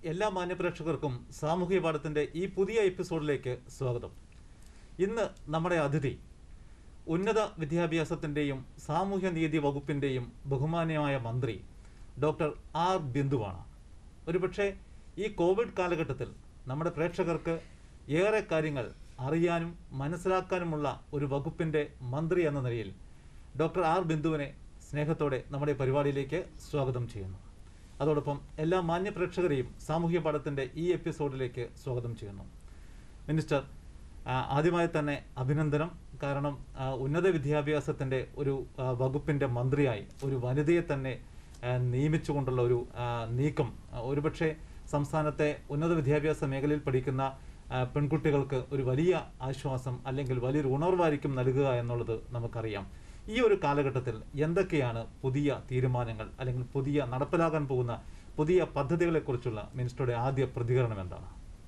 എല്ലാ മാന്യപ്രേക്ഷകർക്കും സാമൂഹ്യ പാഠത്തിന്റെ ഈ പുതിയ എപ്പിസോഡിലേക്ക് സ്വാഗതം ഇന്ന് നമ്മുടെ അതിഥി ഉന്നത വിദ്യാഭ്യാസത്തിന്റെയും സാമൂഹ്യ നീതി വകുപ്പിന്റെയും ബഹുമാന്യമായ മന്ത്രി ഡോക്ടർ ആർ ബിന്ദുവാണ് ഒരുപക്ഷെ ഈ കോവിഡ് കാലഘട്ടത്തിൽ നമ്മുടെ പ്രേക്ഷകർക്ക് ഏറെ കാര്യങ്ങൾ അറിയാനും മനസ്സിലാക്കാനുമുള്ള ഒരു വകുപ്പിന്റെ മന്ത്രി എന്ന നിലയിൽ ഡോക്ടർ ആർ ബിന്ദുവിനെ സ്നേഹത്തോടെ നമ്മുടെ പരിപാടിയിലേക്ക് സ്വാഗതം ചെയ്യുന്നു അതോടൊപ്പം എല്ലാ മാന്യ പ്രേക്ഷകരെയും സാമൂഹ്യ പാഠത്തിന്റെ ഈ എപ്പിസോഡിലേക്ക് സ്വാഗതം ചെയ്യുന്നു മിനിസ്റ്റർ ആ, ആദ്യമായി തന്നെ അഭിനന്ദനം കാരണം ആ, ഉന്നത വിദ്യാഭ്യാസത്തിന്റെ ഒരു ആ, വകുപ്പിന്റെ മന്ത്രിയായി ഒരു വനിതയെ തന്നെ ആ, നിയമിച്ചുകൊണ്ടുള്ള ഒരു ആ, നീക്കം ആ, ഒരുപക്ഷെ സംസ്ഥാനത്തെ ഉന്നത വിദ്യാഭ്യാസ മേഖലയിൽ പഠിക്കുന്ന ആ, പെൺകുട്ടികൾക്ക് ഒരു വലിയ ആശ്വാസം അല്ലെങ്കിൽ വലിയൊരു ഉണർവായിരിക്കും നൽകുക എന്നുള്ളത് നമുക്കറിയാം ഈ ഒരു കാലഘട്ടത്തിൽ എന്തൊക്കെയാണ് പുതിയ തീരുമാനങ്ങൾ അല്ലെങ്കിൽ പുതിയ നടപ്പിലാകാൻ പോകുന്ന പുതിയ പദ്ധതികളെക്കുറിച്ചുള്ള മിനിസ്റ്ററുടെ ആദ്യ പ്രതികരണം എന്താണ്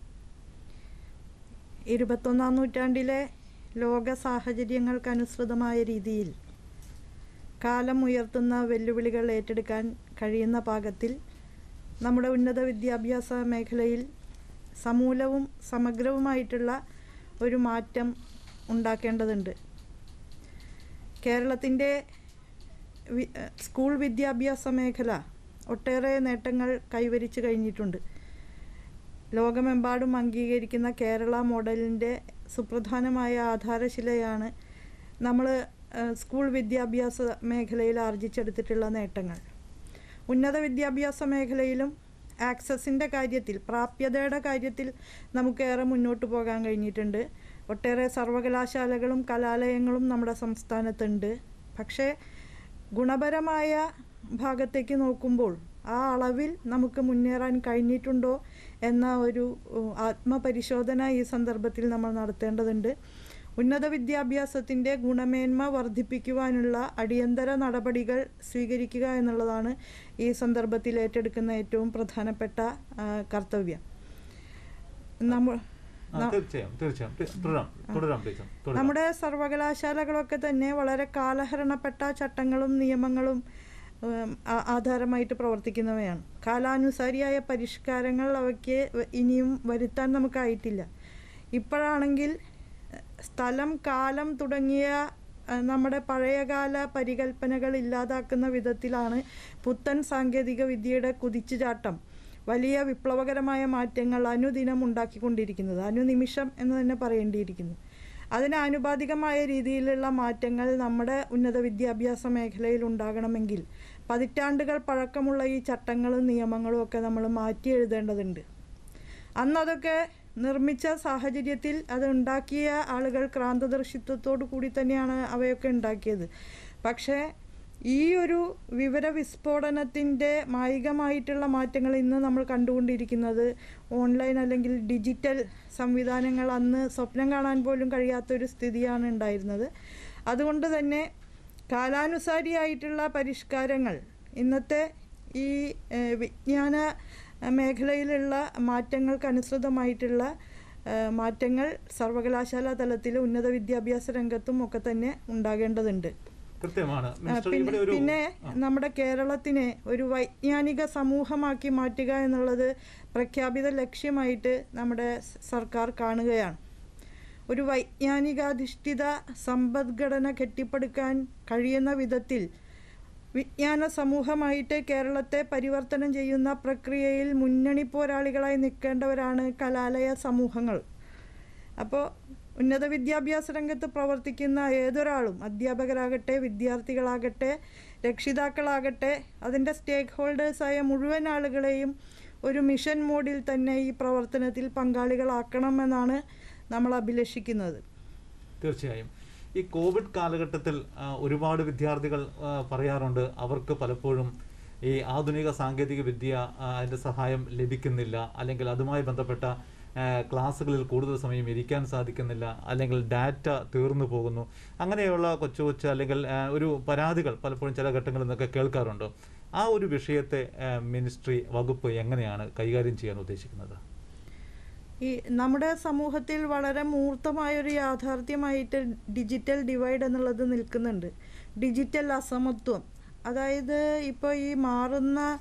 ഇരുപത്തൊന്നാം നൂറ്റാണ്ടിലെ ലോക സാഹചര്യങ്ങൾക്കനുസൃതമായ രീതിയിൽ കാലം ഉയർത്തുന്ന വെല്ലുവിളികൾ ഏറ്റെടുക്കാൻ കഴിയുന്ന പാകത്തിൽ നമ്മുടെ ഉന്നത വിദ്യാഭ്യാസ മേഖലയിൽ സമൂലവും സമഗ്രവുമായിട്ടുള്ള ഒരു മാറ്റം ഉണ്ടാക്കേണ്ടതുണ്ട് കേരളത്തിൻ്റെ വി- ഏഹ് സ്കൂൾ വിദ്യാഭ്യാസ മേഖല ഒട്ടേറെ നേട്ടങ്ങൾ കൈവരിച്ചു കഴിഞ്ഞിട്ടുണ്ട് ലോകമെമ്പാടും അംഗീകരിക്കുന്ന കേരള മോഡലിൻ്റെ സുപ്രധാനമായ ആധാരശിലയാണ് നമ്മൾ സ്കൂൾ വിദ്യാഭ്യാസ മേഖലയിൽ ആർജിച്ചെടുത്തിട്ടുള്ള നേട്ടങ്ങൾ ഉന്നത വിദ്യാഭ്യാസ മേഖലയിലും ആക്സസിൻ്റെ കാര്യത്തിൽ പ്രാപ്യതയുടെ കാര്യത്തിൽ നമുക്കേറെ മുന്നോട്ട് പോകാൻ കഴിഞ്ഞിട്ടുണ്ട് ഒട്ടേറെ സർവകലാശാലകളും കലാലയങ്ങളും നമ്മുടെ സംസ്ഥാനത്തുണ്ട് പക്ഷേ ഗുണപരമായ ഭാഗത്തേക്ക് നോക്കുമ്പോൾ ആ അളവിൽ നമുക്ക് മുന്നേറാൻ കഴിഞ്ഞിട്ടുണ്ടോ എന്ന ഒരു ഉം, ആത്മപരിശോധന ഈ സന്ദർഭത്തിൽ നമ്മൾ നടത്തേണ്ടതുണ്ട് ഉന്നത വിദ്യാഭ്യാസത്തിൻ്റെ ഗുണമേന്മ വർദ്ധിപ്പിക്കുവാനുള്ള അടിയന്തര നടപടികൾ സ്വീകരിക്കുക എന്നുള്ളതാണ് ഈ സന്ദർഭത്തിൽ ഏറ്റെടുക്കുന്ന ഏറ്റവും പ്രധാനപ്പെട്ട ആ, കർത്തവ്യം നമ്മൾ ആ, തീർച്ചയായും തീർച്ചയായും തി- തുടരാം തുടരാം ടീച്ചർ തുടരാം നമ്മുടെ സർവകലാശാലകളൊക്കെ തന്നെ വളരെ കാലഹരണപ്പെട്ട ചട്ടങ്ങളും നിയമങ്ങളും ഉം, ആ- ആധാരമായിട്ട് പ്രവർത്തിക്കുന്നവയാണ് കാലാനുസാരിയായ പരിഷ്കാരങ്ങൾ അവയ്ക്ക് വ- ഇനിയും വരുത്താൻ നമുക്കായിട്ടില്ല ഇപ്പോഴാണെങ്കിൽ എഹ്, സ്ഥലം കാലം തുടങ്ങിയ എഹ്, നമ്മുടെ പഴയകാല പരികൽപ്പനകൾ ഇല്ലാതാക്കുന്ന വിധത്തിലാണ് പുത്തൻ സാങ്കേതിക വിദ്യയുടെ കുതിച്ചുചാട്ടം വലിയ വിപ്ലവകരമായ മാറ്റങ്ങൾ അനുദിനം ഉണ്ടാക്കിക്കൊണ്ടിരിക്കുന്നത് അനുനിമിഷം എന്ന് തന്നെ പറയേണ്ടിയിരിക്കുന്നു അതിന് ആനുപാതികമായ രീതിയിലുള്ള മാറ്റങ്ങൾ നമ്മുടെ ഉന്നത വിദ്യാഭ്യാസ മേഖലയിൽ ഉണ്ടാകണമെങ്കിൽ പതിറ്റാണ്ടുകൾ പഴക്കമുള്ള ഈ ചട്ടങ്ങളും നിയമങ്ങളും ഒക്കെ നമ്മൾ മാറ്റി എഴുതേണ്ടതുണ്ട് അന്നതൊക്കെ നിർമ്മിച്ച സാഹചര്യത്തിൽ അത് ഉണ്ടാക്കിയ ആളുകൾ ക്രാന്തദർശിത്വത്തോടു കൂടി തന്നെയാണ് അവയൊക്കെ ഉണ്ടാക്കിയത് പക്ഷേ ഈ ഒരു വിവര വിസ്ഫോടനത്തിൻ്റെ മായികമായിട്ടുള്ള മാറ്റങ്ങൾ ഇന്ന് നമ്മൾ കണ്ടുകൊണ്ടിരിക്കുന്നത് ഓൺലൈൻ അല്ലെങ്കിൽ ഡിജിറ്റൽ സംവിധാനങ്ങൾ അന്ന് സ്വപ്നം കാണാൻ പോലും കഴിയാത്തൊരു സ്ഥിതിയാണ് ഉണ്ടായിരുന്നത് അതുകൊണ്ട് തന്നെ കാലാനുസാരിയായിട്ടുള്ള പരിഷ്കാരങ്ങൾ ഇന്നത്തെ ഈ ഏഹ്, വിജ്ഞാന മേഖലയിലുള്ള മാറ്റങ്ങൾക്കനുസൃതമായിട്ടുള്ള ഏഹ്, മാറ്റങ്ങൾ സർവകലാശാല തലത്തിൽ ഉന്നത വിദ്യാഭ്യാസ രംഗത്തും ഒക്കെ തന്നെ ഉണ്ടാകേണ്ടതുണ്ട് കൃത്യമാണ് ആ, മിനിസ്റ്റർ പിന്നെ ഇവിടെ ഒരു പിന്നെ ആ. നമ്മുടെ കേരളത്തിനെ ഒരു വൈജ്ഞാനിക സമൂഹമാക്കി മാറ്റുക എന്നുള്ളത് പ്രഖ്യാപിത ലക്ഷ്യമായിട്ട് നമ്മുടെ സ് സർക്കാർ കാണുകയാണ് ഒരു വൈജ്ഞാനികാധിഷ്ഠിത സമ്പദ്ഘടന കെട്ടിപ്പടുക്കാൻ കഴിയുന്ന വിധത്തിൽ വിജ്ഞാന സമൂഹമായിട്ട് കേരളത്തെ പരിവർത്തനം ചെയ്യുന്ന പ്രക്രിയയിൽ മുന്നണി പോരാളികളായി നിൽക്കേണ്ടവരാണ് കലാലയ സമൂഹങ്ങൾ അപ്പോൾ ഉന്നത വിദ്യാഭ്യാസ രംഗത്ത് പ്രവർത്തിക്കുന്ന ഏതൊരാളും അധ്യാപകരാകട്ടെ വിദ്യാർത്ഥികളാകട്ടെ രക്ഷിതാക്കളാകട്ടെ അതിൻ്റെ സ്റ്റേക്ക് ഹോൾഡേഴ്സായ മുഴുവൻ ആളുകളെയും ഒരു മിഷൻ മോഡിൽ തന്നെ ഈ പ്രവർത്തനത്തിൽ പങ്കാളികളാക്കണമെന്നാണ് നമ്മൾ അഭിലഷിക്കുന്നത് തീർച്ചയായും ഈ കോവിഡ് കാലഘട്ടത്തിൽ ആ, ഒരുപാട് വിദ്യാർത്ഥികൾ ആ, പറയാറുണ്ട് അവർക്ക് പലപ്പോഴും ഈ ആധുനിക സാങ്കേതിക വിദ്യ ആ, അതിന്റെ സഹായം ലഭിക്കുന്നില്ല അല്ലെങ്കിൽ അതുമായി ബന്ധപ്പെട്ട ആ, ക്ലാസ്സുകളിൽ കൂടുതൽ സമയം ഇരിക്കാൻ സാധിക്കുന്നില്ല അല്ലെങ്കിൽ ഡാറ്റ തീർന്നു പോകുന്നു അങ്ങനെയുള്ള കൊച്ചു കൊച്ചു അല്ലെങ്കിൽ ആ, ഒരു പരാതികൾ പലപ്പോഴും ചില ഘട്ടങ്ങളിൽ നിന്നൊക്കെ കേൾക്കാറുണ്ട് ആ ഒരു വിഷയത്തെ ആ, മിനിസ്ട്രി വകുപ്പ് എങ്ങനെയാണ് കൈകാര്യം ചെയ്യാൻ ഉദ്ദേശിക്കുന്നത് ഈ നമ്മുടെ സമൂഹത്തിൽ വളരെ മൂർത്തമായൊരു യാഥാർത്ഥ്യമായിട്ട് ഡിജിറ്റൽ ഡിവൈഡ് എന്നുള്ളത് നിൽക്കുന്നുണ്ട് ഡിജിറ്റൽ അസമത്വം അതായത് ഇപ്പോൾ ഈ മാറുന്ന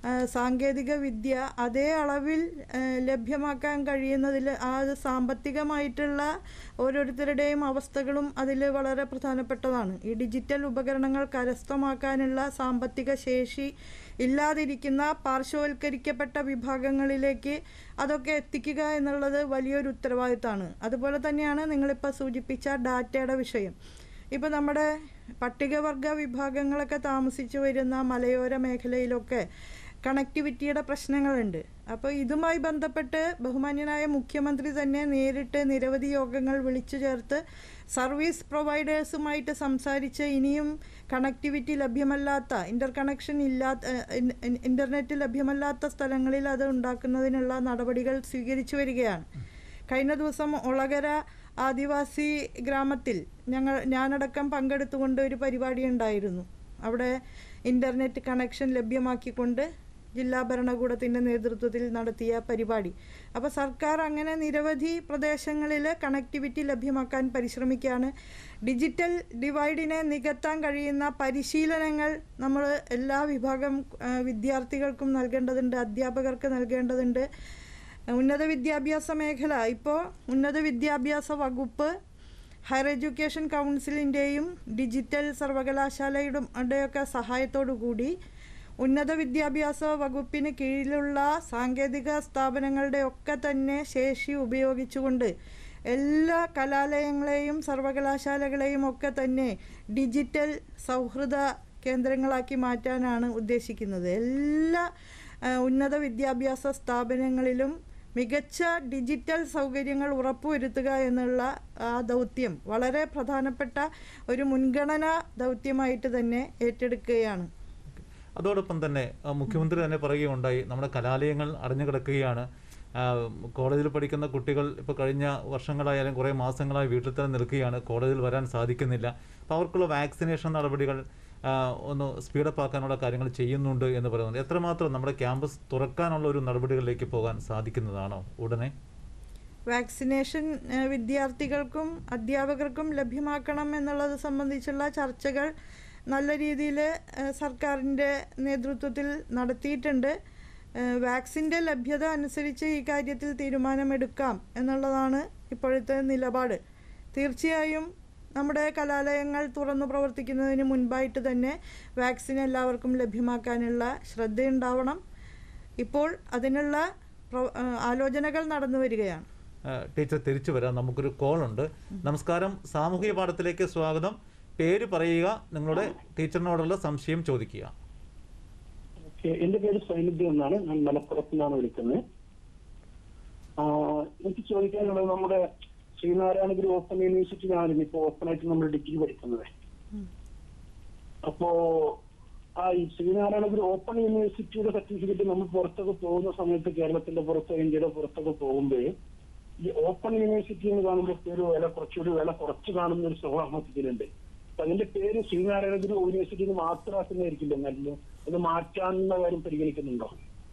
ആ, സാങ്കേതിക വിദ്യ അതേ അളവിൽ ആ, ലഭ്യമാക്കാൻ കഴിയുന്നതിൽ ആ അത് സാമ്പത്തികമായിട്ടുള്ള ഓരോരുത്തരുടെയും അവസ്ഥകളും അതിൽ വളരെ പ്രധാനപ്പെട്ടതാണ് ഈ ഡിജിറ്റൽ ഉപകരണങ്ങൾ കരസ്ഥമാക്കാനുള്ള സാമ്പത്തിക ശേഷി ഇല്ലാതിരിക്കുന്ന പാർശ്വവൽക്കരിക്കപ്പെട്ട വിഭാഗങ്ങളിലേക്ക് അതൊക്കെ എത്തിക്കുക എന്നുള്ളത് വലിയൊരു ഉത്തരവാദിത്തമാണ് അതുപോലെ തന്നെയാണ് നിങ്ങളിപ്പോൾ സൂചിപ്പിച്ച ഡാറ്റയുടെ വിഷയം ഇപ്പോൾ നമ്മുടെ പട്ടികവർഗ വിഭാഗങ്ങളൊക്കെ താമസിച്ചു വരുന്ന മലയോര മേഖലയിലൊക്കെ കണക്ടിവിറ്റിയുടെ പ്രശ്നങ്ങളുണ്ട് അപ്പോൾ ഇതുമായി ബന്ധപ്പെട്ട് ബഹുമാന്യനായ മുഖ്യമന്ത്രി തന്നെ നേരിട്ട് നിരവധി യോഗങ്ങൾ വിളിച്ചു ചേർത്ത് സർവീസ് പ്രൊവൈഡേഴ്സുമായിട്ട് സംസാരിച്ച് ഇനിയും കണക്ടിവിറ്റി ലഭ്യമല്ലാത്ത ഇൻ്റർ കണക്ഷൻ ഇല്ലാത്ത ഇൻ്റർനെറ്റ് ലഭ്യമല്ലാത്ത സ്ഥലങ്ങളിൽ അത് ഉണ്ടാക്കുന്നതിനുള്ള നടപടികൾ സ്വീകരിച്ചു വരികയാണ് കഴിഞ്ഞ ദിവസം ഒളകര ആദിവാസി ഗ്രാമത്തിൽ ഞങ്ങൾ ഞാനടക്കം പങ്കെടുത്തുകൊണ്ട് ഒരു പരിപാടി ഉണ്ടായിരുന്നു അവിടെ ഇൻ്റർനെറ്റ് കണക്ഷൻ ലഭ്യമാക്കിക്കൊണ്ട് ജില്ലാ ഭരണകൂടത്തിൻ്റെ നേതൃത്വത്തിൽ നടത്തിയ പരിപാടി അപ്പോൾ സർക്കാർ അങ്ങനെ നിരവധി പ്രദേശങ്ങളിൽ കണക്ടിവിറ്റി ലഭ്യമാക്കാൻ പരിശ്രമിക്കുകയാണ് ഡിജിറ്റൽ ഡിവൈഡിനെ നികത്താൻ കഴിയുന്ന പരിശീലനങ്ങൾ നമ്മൾ എല്ലാ വിഭാഗം ആ, വിദ്യാർത്ഥികൾക്കും നൽകേണ്ടതുണ്ട് അധ്യാപകർക്ക് നൽകേണ്ടതുണ്ട് ഉന്നത വിദ്യാഭ്യാസ മേഖല ഇപ്പോൾ ഉന്നത വിദ്യാഭ്യാസ വകുപ്പ് ഹയർ എഡ്യൂക്കേഷൻ കൗൺസിലിൻ്റെയും ഡിജിറ്റൽ സർവകലാശാലയുടെയൊക്കെ സഹായത്തോടു കൂടി ഉന്നത വിദ്യാഭ്യാസ വകുപ്പിന് കീഴിലുള്ള സാങ്കേതിക സ്ഥാപനങ്ങളുടെ ഒക്കെ തന്നെ ശേഷി ഉപയോഗിച്ചുകൊണ്ട് എല്ലാ കലാലയങ്ങളെയും സർവകലാശാലകളെയും ഒക്കെ തന്നെ ഡിജിറ്റൽ സൗഹൃദ കേന്ദ്രങ്ങളാക്കി മാറ്റാനാണ് ഉദ്ദേശിക്കുന്നത് എല്ലാ ആ, ഉന്നത വിദ്യാഭ്യാസ സ്ഥാപനങ്ങളിലും മികച്ച ഡിജിറ്റൽ സൗകര്യങ്ങൾ ഉറപ്പുവരുത്തുക എന്നുള്ള ആ ദൗത്യം വളരെ പ്രധാനപ്പെട്ട ഒരു മുൻഗണനാ ദൗത്യമായിട്ട് തന്നെ ഏറ്റെടുക്കുകയാണ് അതോടൊപ്പം തന്നെ ആ, മുഖ്യമന്ത്രി തന്നെ പറയുകയുണ്ടായി നമ്മുടെ കലാലയങ്ങൾ അടഞ്ഞു കിടക്കുകയാണ് ആ, കോളേജിൽ പഠിക്കുന്ന കുട്ടികൾ ഇപ്പോൾ കഴിഞ്ഞ വർഷങ്ങളായാലും കുറേ മാസങ്ങളായി വീട്ടിൽ തന്നെ നിൽക്കുകയാണ് കോളേജിൽ വരാൻ സാധിക്കുന്നില്ല അപ്പോൾ അവർക്കുള്ള വാക്സിനേഷൻ നടപടികൾ ആ, ഒന്ന് സ്പീഡപ്പ് ആക്കാനുള്ള കാര്യങ്ങൾ ചെയ്യുന്നുണ്ട് എന്ന് പറയുന്നുണ്ട് എത്രമാത്രം നമ്മുടെ ക്യാമ്പസ് തുറക്കാനുള്ള ഒരു നടപടികളിലേക്ക് പോകാൻ സാധിക്കുന്നതാണോ ഉടനെ വാക്സിനേഷൻ ഏഹ്, വിദ്യാർത്ഥികൾക്കും അധ്യാപകർക്കും ലഭ്യമാക്കണം എന്നുള്ളത് സംബന്ധിച്ചുള്ള ചർച്ചകൾ നല്ല രീതിയിൽ സർക്കാരിൻ്റെ നേതൃത്വത്തിൽ നടത്തിയിട്ടുണ്ട് ഏഹ്, വാക്സിൻ്റെ ലഭ്യത അനുസരിച്ച് ഈ കാര്യത്തിൽ തീരുമാനമെടുക്കാം എന്നുള്ളതാണ് ഇപ്പോഴത്തെ നിലപാട് തീർച്ചയായും നമ്മുടെ കലാലയങ്ങൾ തുറന്നു പ്രവർത്തിക്കുന്നതിന് മുൻപായിട്ട് തന്നെ വാക്സിൻ എല്ലാവർക്കും ലഭ്യമാക്കാനുള്ള ശ്രദ്ധയുണ്ടാവണം ഇപ്പോൾ അതിനുള്ള പ്രവ- ഏഹ്, ആലോചനകൾ നടന്നു വരികയാണ് ആ, ടീച്ചർ തിരിച്ചു വരാം നമുക്കൊരു കോൾ ഉണ്ട് നമസ്കാരം സാമൂഹിക പാഠത്തിലേക്ക് സ്വാഗതം പേര് പറയുക നിങ്ങളുടെ ടീച്ചറിനോടുള്ള സംശയം ചോദിക്കുക ഓക്കെ എന്റെ പേര് സൈനിധ്യം എന്നാണ് ഞാൻ മലപ്പുറത്ത് നിന്നാണ് വിളിക്കുന്നത് ആ, എനിക്ക് ചോദിക്കാനുള്ളത് നമ്മുടെ ശ്രീനാരായണഗുരു ഓപ്പൺ യൂണിവേഴ്സിറ്റിയിലാണ് ഇപ്പോ ഓപ്പൺ ആയിട്ട് നമ്മൾ ഡിഗ്രി പഠിക്കുന്നത് ഉം. അപ്പോ ആ ഈ ശ്രീനാരായണഗുരു ഓപ്പൺ യൂണിവേഴ്സിറ്റിയുടെ സർട്ടിഫിക്കറ്റ് നമ്മൾ പുറത്തൊക്കെ പോകുന്ന സമയത്ത് കേരളത്തിന്റെ പുറത്തോ ഇന്ത്യയുടെ പുറത്തൊക്കെ പോകുമ്പോൾ ഈ ഓപ്പൺ യൂണിവേഴ്സിറ്റി എന്ന് കാണുമ്പോൾ ഒരു വില കുറച്ചുകൂടി വില കുറച്ച് കാണുന്ന ഒരു സ്വഭാവം ഇതിലുണ്ട് അപ്പൊ അതിന്റെ പേര് ശ്രീനാരായണഗുരു യൂണിവേഴ്സിറ്റി എന്ന് മാത്രമാക്കുന്നതായിരിക്കില്ല നല്ലത് അത് മാറ്റാനുള്ള കാര്യം പരിഗണിക്കുന്നുണ്ടോ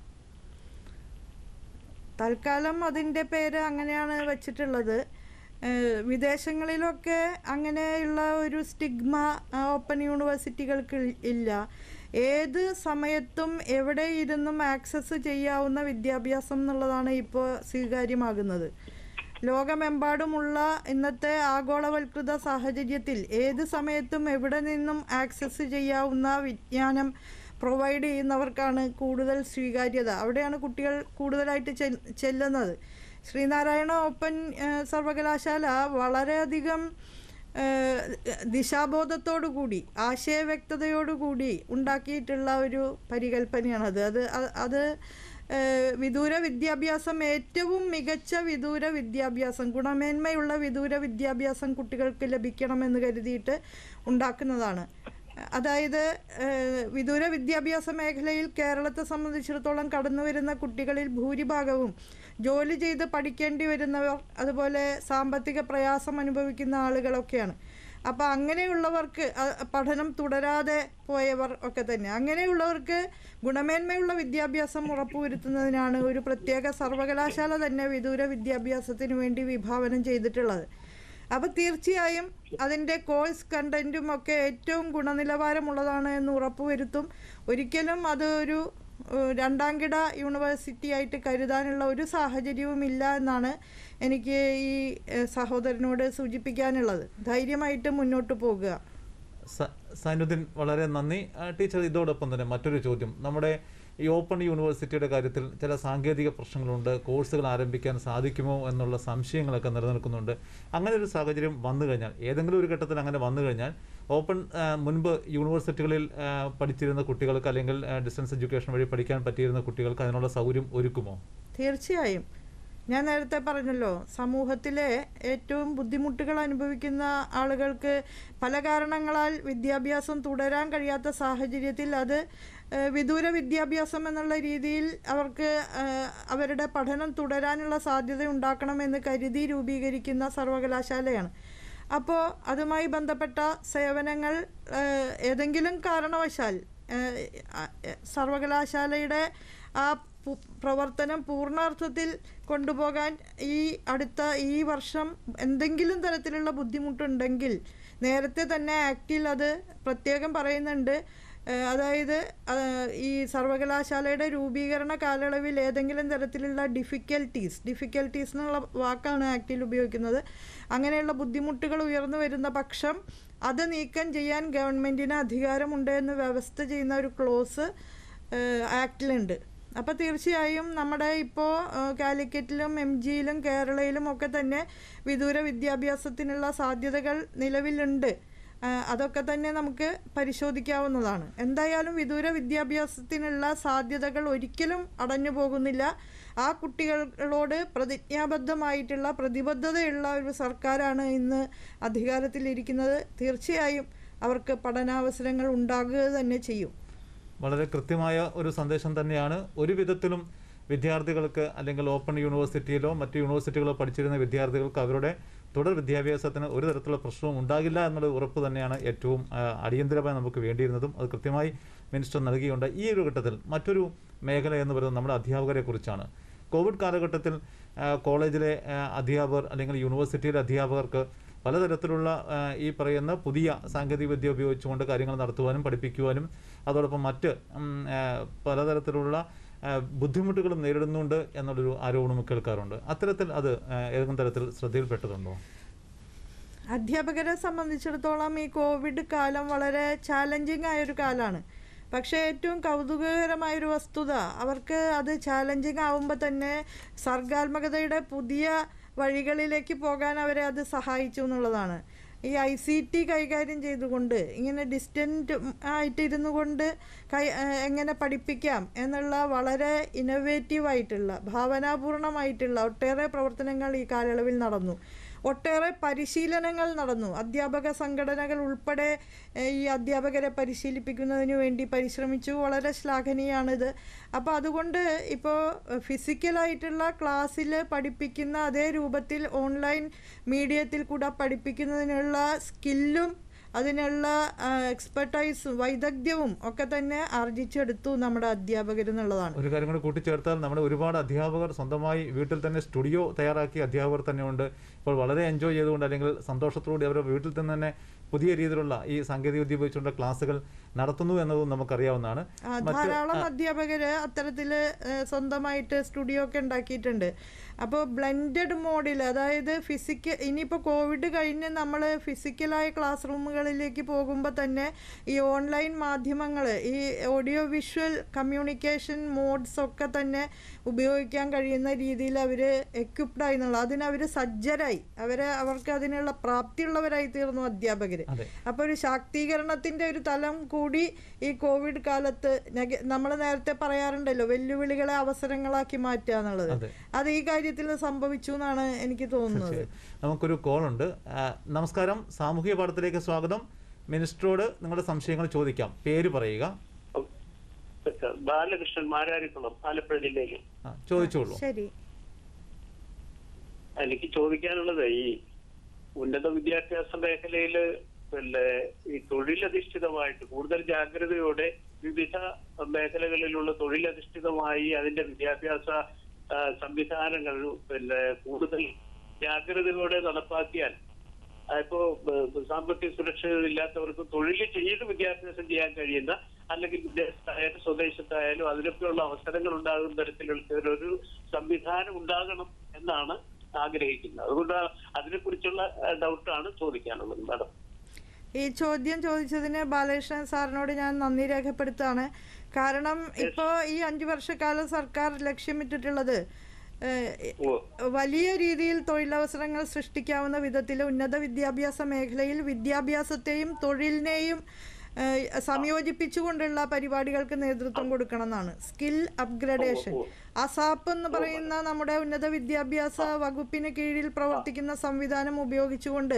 തൽക്കാലം അതിൻ്റെ പേര് അങ്ങനെയാണ് വച്ചിട്ടുള്ളത് ഏഹ് വിദേശങ്ങളിലൊക്കെ അങ്ങനെയുള്ള ഒരു സ്റ്റിഗ്മ ആ, ഓപ്പൺ യൂണിവേഴ്സിറ്റികൾക്ക് ഇ- ഇല്ല ഏത് സമയത്തും എവിടെ ഇരുന്നും ആക്സസ് ചെയ്യാവുന്ന വിദ്യാഭ്യാസം എന്നുള്ളതാണ് ഇപ്പോൾ സ്വീകാര്യമാകുന്നത് ലോകമെമ്പാടുമുള്ള ഇന്നത്തെ ആഗോളവൽകൃത സാഹചര്യത്തിൽ ഏത് സമയത്തും എവിടെ നിന്നും ആക്സസ് ചെയ്യാവുന്ന വിജ്ഞാനം പ്രൊവൈഡ് ചെയ്യുന്നവർക്കാണ് കൂടുതൽ സ്വീകാര്യത അവിടെയാണ് കുട്ടികൾ കൂടുതലായിട്ട് ചെൽ- ചെല്ലുന്നത് ശ്രീനാരായണ ഓപ്പൺ ഏഹ്, സർവകലാശാല വളരെയധികം ഏഹ്, ദിശാബോധത്തോടുകൂടി ആശയവ്യക്തതയോടുകൂടി ഉണ്ടാക്കിയിട്ടുള്ള ഒരു പരികല്പനയാണത് അത് അ- അത് ഏഹ്, വിദൂര വിദ്യാഭ്യാസം ഏറ്റവും മികച്ച വിദൂര വിദ്യാഭ്യാസം ഗുണമേന്മയുള്ള വിദൂര വിദ്യാഭ്യാസം കുട്ടികൾക്ക് ലഭിക്കണമെന്ന് കരുതിയിട്ട് ഉണ്ടാക്കുന്നതാണ് അതായത് ഏഹ്, വിദൂര വിദ്യാഭ്യാസ മേഖലയിൽ കേരളത്തെ സംബന്ധിച്ചിടത്തോളം കടന്നു വരുന്ന കുട്ടികളിൽ ഭൂരിഭാഗവും ജോലി ചെയ്ത് പഠിക്കേണ്ടി വരുന്നവർ അതുപോലെ സാമ്പത്തിക പ്രയാസം അനുഭവിക്കുന്ന ആളുകളൊക്കെയാണ് അപ്പോൾ അങ്ങനെയുള്ളവർക്ക് അ- പഠനം തുടരാതെ പോയവർ ഒക്കെ തന്നെ അങ്ങനെയുള്ളവർക്ക് ഗുണമേന്മയുള്ള വിദ്യാഭ്യാസം ഉറപ്പുവരുത്തുന്നതിനാണ് ഒരു പ്രത്യേക സർവകലാശാല തന്നെ വിദൂര വിദ്യാഭ്യാസത്തിന് വേണ്ടി വിഭാവനം ചെയ്തിട്ടുള്ളത് അപ്പോൾ തീർച്ചയായും അതിൻ്റെ കോഴ്സ് കണ്ടൻറ്റും ഒക്കെ ഏറ്റവും ഗുണനിലവാരമുള്ളതാണ് എന്ന് ഉറപ്പുവരുത്തും ഒരിക്കലും അത് ഒരു ഏഹ്, രണ്ടാം കിട യൂണിവേഴ്സിറ്റി ആയിട്ട് കരുതാനുള്ള ഒരു സാഹചര്യവും ഇല്ല എന്നാണ് എനിക്ക് ഈ ഏഹ്, സഹോദരനോട് സൂചിപ്പിക്കാനുള്ളത് ധൈര്യമായിട്ട് മുന്നോട്ട് പോകുക സ- സൈനുദ്ദീൻ വളരെ നന്ദി ആ, ടീച്ചർ ഇതോടൊപ്പം തന്നെ മറ്റൊരു ചോദ്യം നമ്മുടെ ഈ ഓപ്പൺ യൂണിവേഴ്സിറ്റിയുടെ കാര്യത്തിൽ ചില സാങ്കേതിക പ്രശ്നങ്ങളുണ്ട് കോഴ്സുകൾ ആരംഭിക്കാൻ സാധിക്കുമോ എന്നുള്ള സംശയങ്ങളൊക്കെ നിലനിൽക്കുന്നുണ്ട് അങ്ങനെ ഒരു സാഹചര്യം വന്നു കഴിഞ്ഞാൽ ഏതെങ്കിലും ഒരു ഘട്ടത്തിൽ അങ്ങനെ വന്നു കഴിഞ്ഞാൽ ഓപ്പൺ ആ, മുൻപ് യൂണിവേഴ്സിറ്റികളിൽ ആ, പഠിച്ചിരുന്ന കുട്ടികൾക്ക് അല്ലെങ്കിൽ ഡിസ്റ്റൻസ് എഡ്യൂക്കേഷൻ വഴി പഠിക്കാൻ പറ്റിയിരുന്ന കുട്ടികൾക്ക് അതിനുള്ള സൗകര്യം ഒരുക്കുമോ തീർച്ചയായും ഞാൻ നേരത്തെ പറഞ്ഞല്ലോ സമൂഹത്തിലെ ഏറ്റവും ബുദ്ധിമുട്ടുകൾ അനുഭവിക്കുന്ന ആളുകൾക്ക് പല കാരണങ്ങളാൽ വിദ്യാഭ്യാസം തുടരാൻ കഴിയാത്ത സാഹചര്യത്തിൽ അത് ഏഹ്, വിദൂര വിദ്യാഭ്യാസം എന്നുള്ള രീതിയിൽ അവർക്ക് ഏഹ്, അവരുടെ പഠനം തുടരാനുള്ള സാധ്യത ഉണ്ടാക്കണമെന്ന് കരുതി രൂപീകരിക്കുന്ന സർവകലാശാലയാണ് അപ്പോൾ അതുമായി ബന്ധപ്പെട്ട സേവനങ്ങൾ ഏഹ്, ഏതെങ്കിലും കാരണവശാൽ ഏഹ്, അ- എ- സർവകലാശാലയുടെ ആ പു- പ്രവർത്തനം പൂർണ്ണാർത്ഥത്തിൽ കൊണ്ടുപോകാൻ ഈ അടുത്ത ഈ വർഷം എന്തെങ്കിലും തരത്തിലുള്ള ബുദ്ധിമുട്ടുണ്ടെങ്കിൽ നേരത്തെ തന്നെ ആക്റ്റിൽ അത് പ്രത്യേകം പറയുന്നുണ്ട് ഏഹ് അതായത് ആഹ് ഈ സർവകലാശാലയുടെ രൂപീകരണ കാലയളവിൽ ഏതെങ്കിലും തരത്തിലുള്ള ഡിഫിക്കൽട്ടീസ് ഡിഫിക്കൽട്ടീസ് എന്നുള്ള വാക്കാണ് ആക്റ്റിൽ ഉപയോഗിക്കുന്നത് അങ്ങനെയുള്ള ബുദ്ധിമുട്ടുകൾ ഉയർന്നു വരുന്ന പക്ഷം അത് നീക്കം ചെയ്യാൻ ഗവൺമെൻറ്റിന് അധികാരമുണ്ട് എന്ന് വ്യവസ്ഥ ചെയ്യുന്ന ഒരു ക്ലോസ് ആക്റ്റിലുണ്ട് അപ്പോൾ തീർച്ചയായും നമ്മുടെ ഇപ്പോൾ കാലിക്കറ്റിലും എം ജിയിലും കേരളയിലും ഒക്കെ തന്നെ വിദൂര വിദ്യാഭ്യാസത്തിനുള്ള സാധ്യതകൾ നിലവിലുണ്ട് ആ, അതൊക്കെ തന്നെ നമുക്ക് പരിശോധിക്കാവുന്നതാണ് എന്തായാലും വിദൂര വിദ്യാഭ്യാസത്തിനുള്ള സാധ്യതകൾ ഒരിക്കലും അടഞ്ഞു പോകുന്നില്ല ആ കുട്ടികളോട് പ്രതിജ്ഞാബദ്ധമായിട്ടുള്ള പ്രതിബദ്ധതയുള്ള ഒരു സർക്കാരാണ് ഇന്ന് അധികാരത്തിലിരിക്കുന്നത് തീർച്ചയായും അവർക്ക് പഠനാവസരങ്ങൾ ഉണ്ടാകുക തന്നെ ചെയ്യും വളരെ കൃത്യമായ ഒരു സന്ദേശം തന്നെയാണ് ഒരു വിധത്തിലും വിദ്യാർത്ഥികൾക്ക് അല്ലെങ്കിൽ ഓപ്പൺ യൂണിവേഴ്സിറ്റിയിലോ മറ്റ് യൂണിവേഴ്സിറ്റികളോ പഠിച്ചിരുന്ന വിദ്യാർത്ഥികൾക്ക് അവരുടെ തുടർ വിദ്യാഭ്യാസത്തിന് ഒരു തരത്തിലുള്ള പ്രശ്നവും ഉണ്ടാകില്ല എന്നുള്ള ഉറപ്പ് തന്നെയാണ് ഏറ്റവും ആ, അടിയന്തരമായി നമുക്ക് വേണ്ടിയിരുന്നതും അത് കൃത്യമായി മിനിസ്റ്റർ നൽകിയുണ്ട് ഈ ഒരു ഘട്ടത്തിൽ മറ്റൊരു മേഖല എന്ന് പറയുന്നത് നമ്മുടെ അധ്യാപകരെ കുറിച്ചാണ് കോവിഡ് കാലഘട്ടത്തിൽ ആ, കോളേജിലെ ആ, അധ്യാപകർ അല്ലെങ്കിൽ യൂണിവേഴ്സിറ്റിയിലെ അധ്യാപകർക്ക് പലതരത്തിലുള്ള ആ, ഈ പറയുന്ന പുതിയ സാങ്കേതിക വിദ്യ ഉപയോഗിച്ചുകൊണ്ട് കാര്യങ്ങൾ നടത്തുവാനും പഠിപ്പിക്കുവാനും അതോടൊപ്പം മറ്റ് ഉം, ആ, പലതരത്തിലുള്ള ആ, ബുദ്ധിമുട്ടുകളും നേരിടുന്നുണ്ട് എന്നുള്ളൊരു ആരോപണവും കേൾക്കാറുണ്ട് അത്തരത്തിൽ അത് ആ, ഏതെങ്കിലും തരത്തിൽ ശ്രദ്ധയിൽപ്പെട്ടതുണ്ടോ അധ്യാപകരെ സംബന്ധിച്ചിടത്തോളം ഈ കോവിഡ് കാലം വളരെ ചാലഞ്ചിങ് ആയൊരു കാലമാണ് പക്ഷേ ഏറ്റവും കൗതുകകരമായൊരു വസ്തുത അവർക്ക് അത് ചാലഞ്ചിങ് ആവുമ്പോൾ തന്നെ സർഗാത്മകതയുടെ പുതിയ വഴികളിലേക്ക് പോകാൻ അവരെ അത് സഹായിച്ചു എന്നുള്ളതാണ് ഈ ഐ സി ടി കൈകാര്യം ചെയ്തുകൊണ്ട് ഇങ്ങനെ ഡിസ്റ്റൻറ്റ് ആയിട്ട് ഇരുന്നു കൊണ്ട് കൈ ഏഹ് എങ്ങനെ പഠിപ്പിക്കാം എന്നുള്ള വളരെ ഇന്നൊവേറ്റീവ് ആയിട്ടുള്ള ഭാവനാപൂർണമായിട്ടുള്ള ഒട്ടേറെ പ്രവർത്തനങ്ങൾ ഈ കാലയളവിൽ നടന്നു ഒട്ടേറെ പരിശീലനങ്ങൾ നടന്നു അധ്യാപക സംഘടനകൾ ഉൾപ്പെടെ ഏഹ്, ഈ അധ്യാപകരെ പരിശീലിപ്പിക്കുന്നതിന് വേണ്ടി പരിശ്രമിച്ചു വളരെ ശ്ലാഘനീയമാണിത് അപ്പോൾ അതുകൊണ്ട് ഇപ്പോൾ ഫിസിക്കലായിട്ടുള്ള ക്ലാസ്സിൽ പഠിപ്പിക്കുന്ന അതേ രൂപത്തിൽ ഓൺലൈൻ മീഡിയത്തിൽ കൂടെ പഠിപ്പിക്കുന്നതിനുള്ള സ്കില്ലും അതിനുള്ള എക്സ്പെർട്ടൈസും വൈദഗ്ധ്യവും ഒക്കെ തന്നെ ആർജിച്ചെടുത്തു നമ്മുടെ അധ്യാപകരെന്നുള്ളതാണ് ഒരു കാര്യം കൂടി കൂട്ടിച്ചേർത്താൽ നമ്മുടെ ഒരുപാട് അധ്യാപകർ സ്വന്തമായി വീട്ടിൽ തന്നെ സ്റ്റുഡിയോ തയ്യാറാക്കിയ അധ്യാപകർ തന്നെയുണ്ട് ഇപ്പോൾ വളരെ എൻജോയ് ചെയ്തുകൊണ്ട് അല്ലെങ്കിൽ സന്തോഷത്തോടെ അവരുടെ വീട്ടിൽ തന്നെ തന്നെ പുതിയ രീതിയിലുള്ള ഈ സാങ്കേതിക വിദ്യ ഉപയോഗിച്ചുകൊണ്ട് ക്ലാസ്സുകൾ നടത്തുന്നു എന്നതും നമുക്കറിയാവുന്നതാണ് ആ, ധാരാളം അധ്യാപകര് അത്തരത്തില് ഏഹ്, സ്വന്തമായിട്ട് സ്റ്റുഡിയോ ഒക്കെ ഉണ്ടാക്കിയിട്ടുണ്ട് അപ്പോൾ ബ്ലെൻഡഡ് മോഡിൽ അതായത് ഫിസിക്കൽ ഇനിയിപ്പോൾ കോവിഡ് കഴിഞ്ഞ് നമ്മൾ ഫിസിക്കലായ ക്ലാസ് റൂമുകളിലേക്ക് പോകുമ്പോൾ തന്നെ ഈ ഓൺലൈൻ മാധ്യമങ്ങൾ ഈ ഓഡിയോ വിഷ്വൽ കമ്മ്യൂണിക്കേഷൻ മോഡ്സ് ഒക്കെ തന്നെ ഉപയോഗിക്കാൻ കഴിയുന്ന രീതിയിൽ അവർ എക്യുപ്ഡ് ആയി എന്നുള്ള അതിനവർ സജ്ജരായി അവരെ അവർക്ക് അതിനുള്ള പ്രാപ്തിയുള്ളവരായി തീർന്നു അധ്യാപകർ അതെ അപ്പോൾ ഒരു ശാക്തീകരണത്തിന്റെ ഒരു തലം കൂടി ഈ കോവിഡ് കാലത്ത് നമ്മൾ നേരത്തെ പറയാറുണ്ടല്ലോ വെല്ലുവിളികളെ അവസരങ്ങളാക്കി മാറ്റുക എന്നുള്ളത് അതെ. അത് ഈ കാര്യത്തിൽ സംഭവിച്ചു എന്നാണ് എനിക്ക് തോന്നുന്നത് ശരി. നമുക്കൊരു കോൾ ഉണ്ട് ആ, നമസ്കാരം സാമൂഹിക പാഠത്തിലേക്ക് സ്വാഗതം മിനിസ്റ്ററോട് നിങ്ങളുടെ സംശയങ്ങൾ ചോദിക്കാം പേര് പറയുക ബാലകൃഷ്ണൻ മാരാരിക്കുളം ആലപ്പുഴ ജില്ലയിൽ ആ, ചോദിച്ചോളൂ ശരി എനിക്ക് ചോദിക്കാനുള്ളത് ഈ ഉന്നത വിദ്യാഭ്യാസ മേഖലയില് പിന്നെ ഈ തൊഴിലധിഷ്ഠിതമായിട്ട് കൂടുതൽ ജാഗ്രതയോടെ വിവിധ മേഖലകളിലുള്ള തൊഴിലധിഷ്ഠിതമായി അതിന്റെ വിദ്യാഭ്യാസ ആ, സംവിധാനങ്ങൾ പിന്നെ കൂടുതൽ ജാഗ്രതയോടെ നടപ്പാക്കിയാൽ ആ, ഇപ്പോ ബ- സാമ്പത്തിക സുരക്ഷ ഇല്ലാത്തവർക്ക് തൊഴിൽ ചെയ്ത് വിദ്യാഭ്യാസം ചെയ്യാൻ കഴിയുന്ന അല്ലെങ്കിൽ വിദേശത്തായാലും സ്വദേശത്തായാലും അതിനൊക്കെയുള്ള അവസരങ്ങൾ ഉണ്ടാകുന്ന തരത്തിലുള്ള ഒരു സംവിധാനം ഉണ്ടാകണം എന്നാണ് ആഗ്രഹിക്കുന്നത് അതുകൊണ്ട് അതിനെക്കുറിച്ചുള്ള ഡൗട്ടാണ് ചോദിക്കാനുള്ളത് മാഡം ഈ ചോദ്യം ചോദിച്ചതിന് ബാലകൃഷ്ണൻ സാറിനോട് ഞാൻ നന്ദി രേഖപ്പെടുത്താണ് കാരണം ഇപ്പോൾ ഈ അഞ്ചു വർഷക്കാലം സർക്കാർ ലക്ഷ്യമിട്ടിട്ടുള്ളത് ഏഹ്, ഓ വലിയ രീതിയിൽ തൊഴിലവസരങ്ങൾ സൃഷ്ടിക്കാവുന്ന വിധത്തിൽ ഉന്നത വിദ്യാഭ്യാസ മേഖലയിൽ വിദ്യാഭ്യാസത്തെയും തൊഴിലിനെയും ഏഹ്, സംയോജിപ്പിച്ചുകൊണ്ടുള്ള പരിപാടികൾക്ക് നേതൃത്വം കൊടുക്കണം എന്നാണ് സ്കിൽ അപ്ഗ്രഡേഷൻ അസാപ്പ് എന്ന് പറയുന്ന നമ്മുടെ ഉന്നത വിദ്യാഭ്യാസ വകുപ്പിന് കീഴിൽ പ്രവർത്തിക്കുന്ന സംവിധാനം ഉപയോഗിച്ചുകൊണ്ട്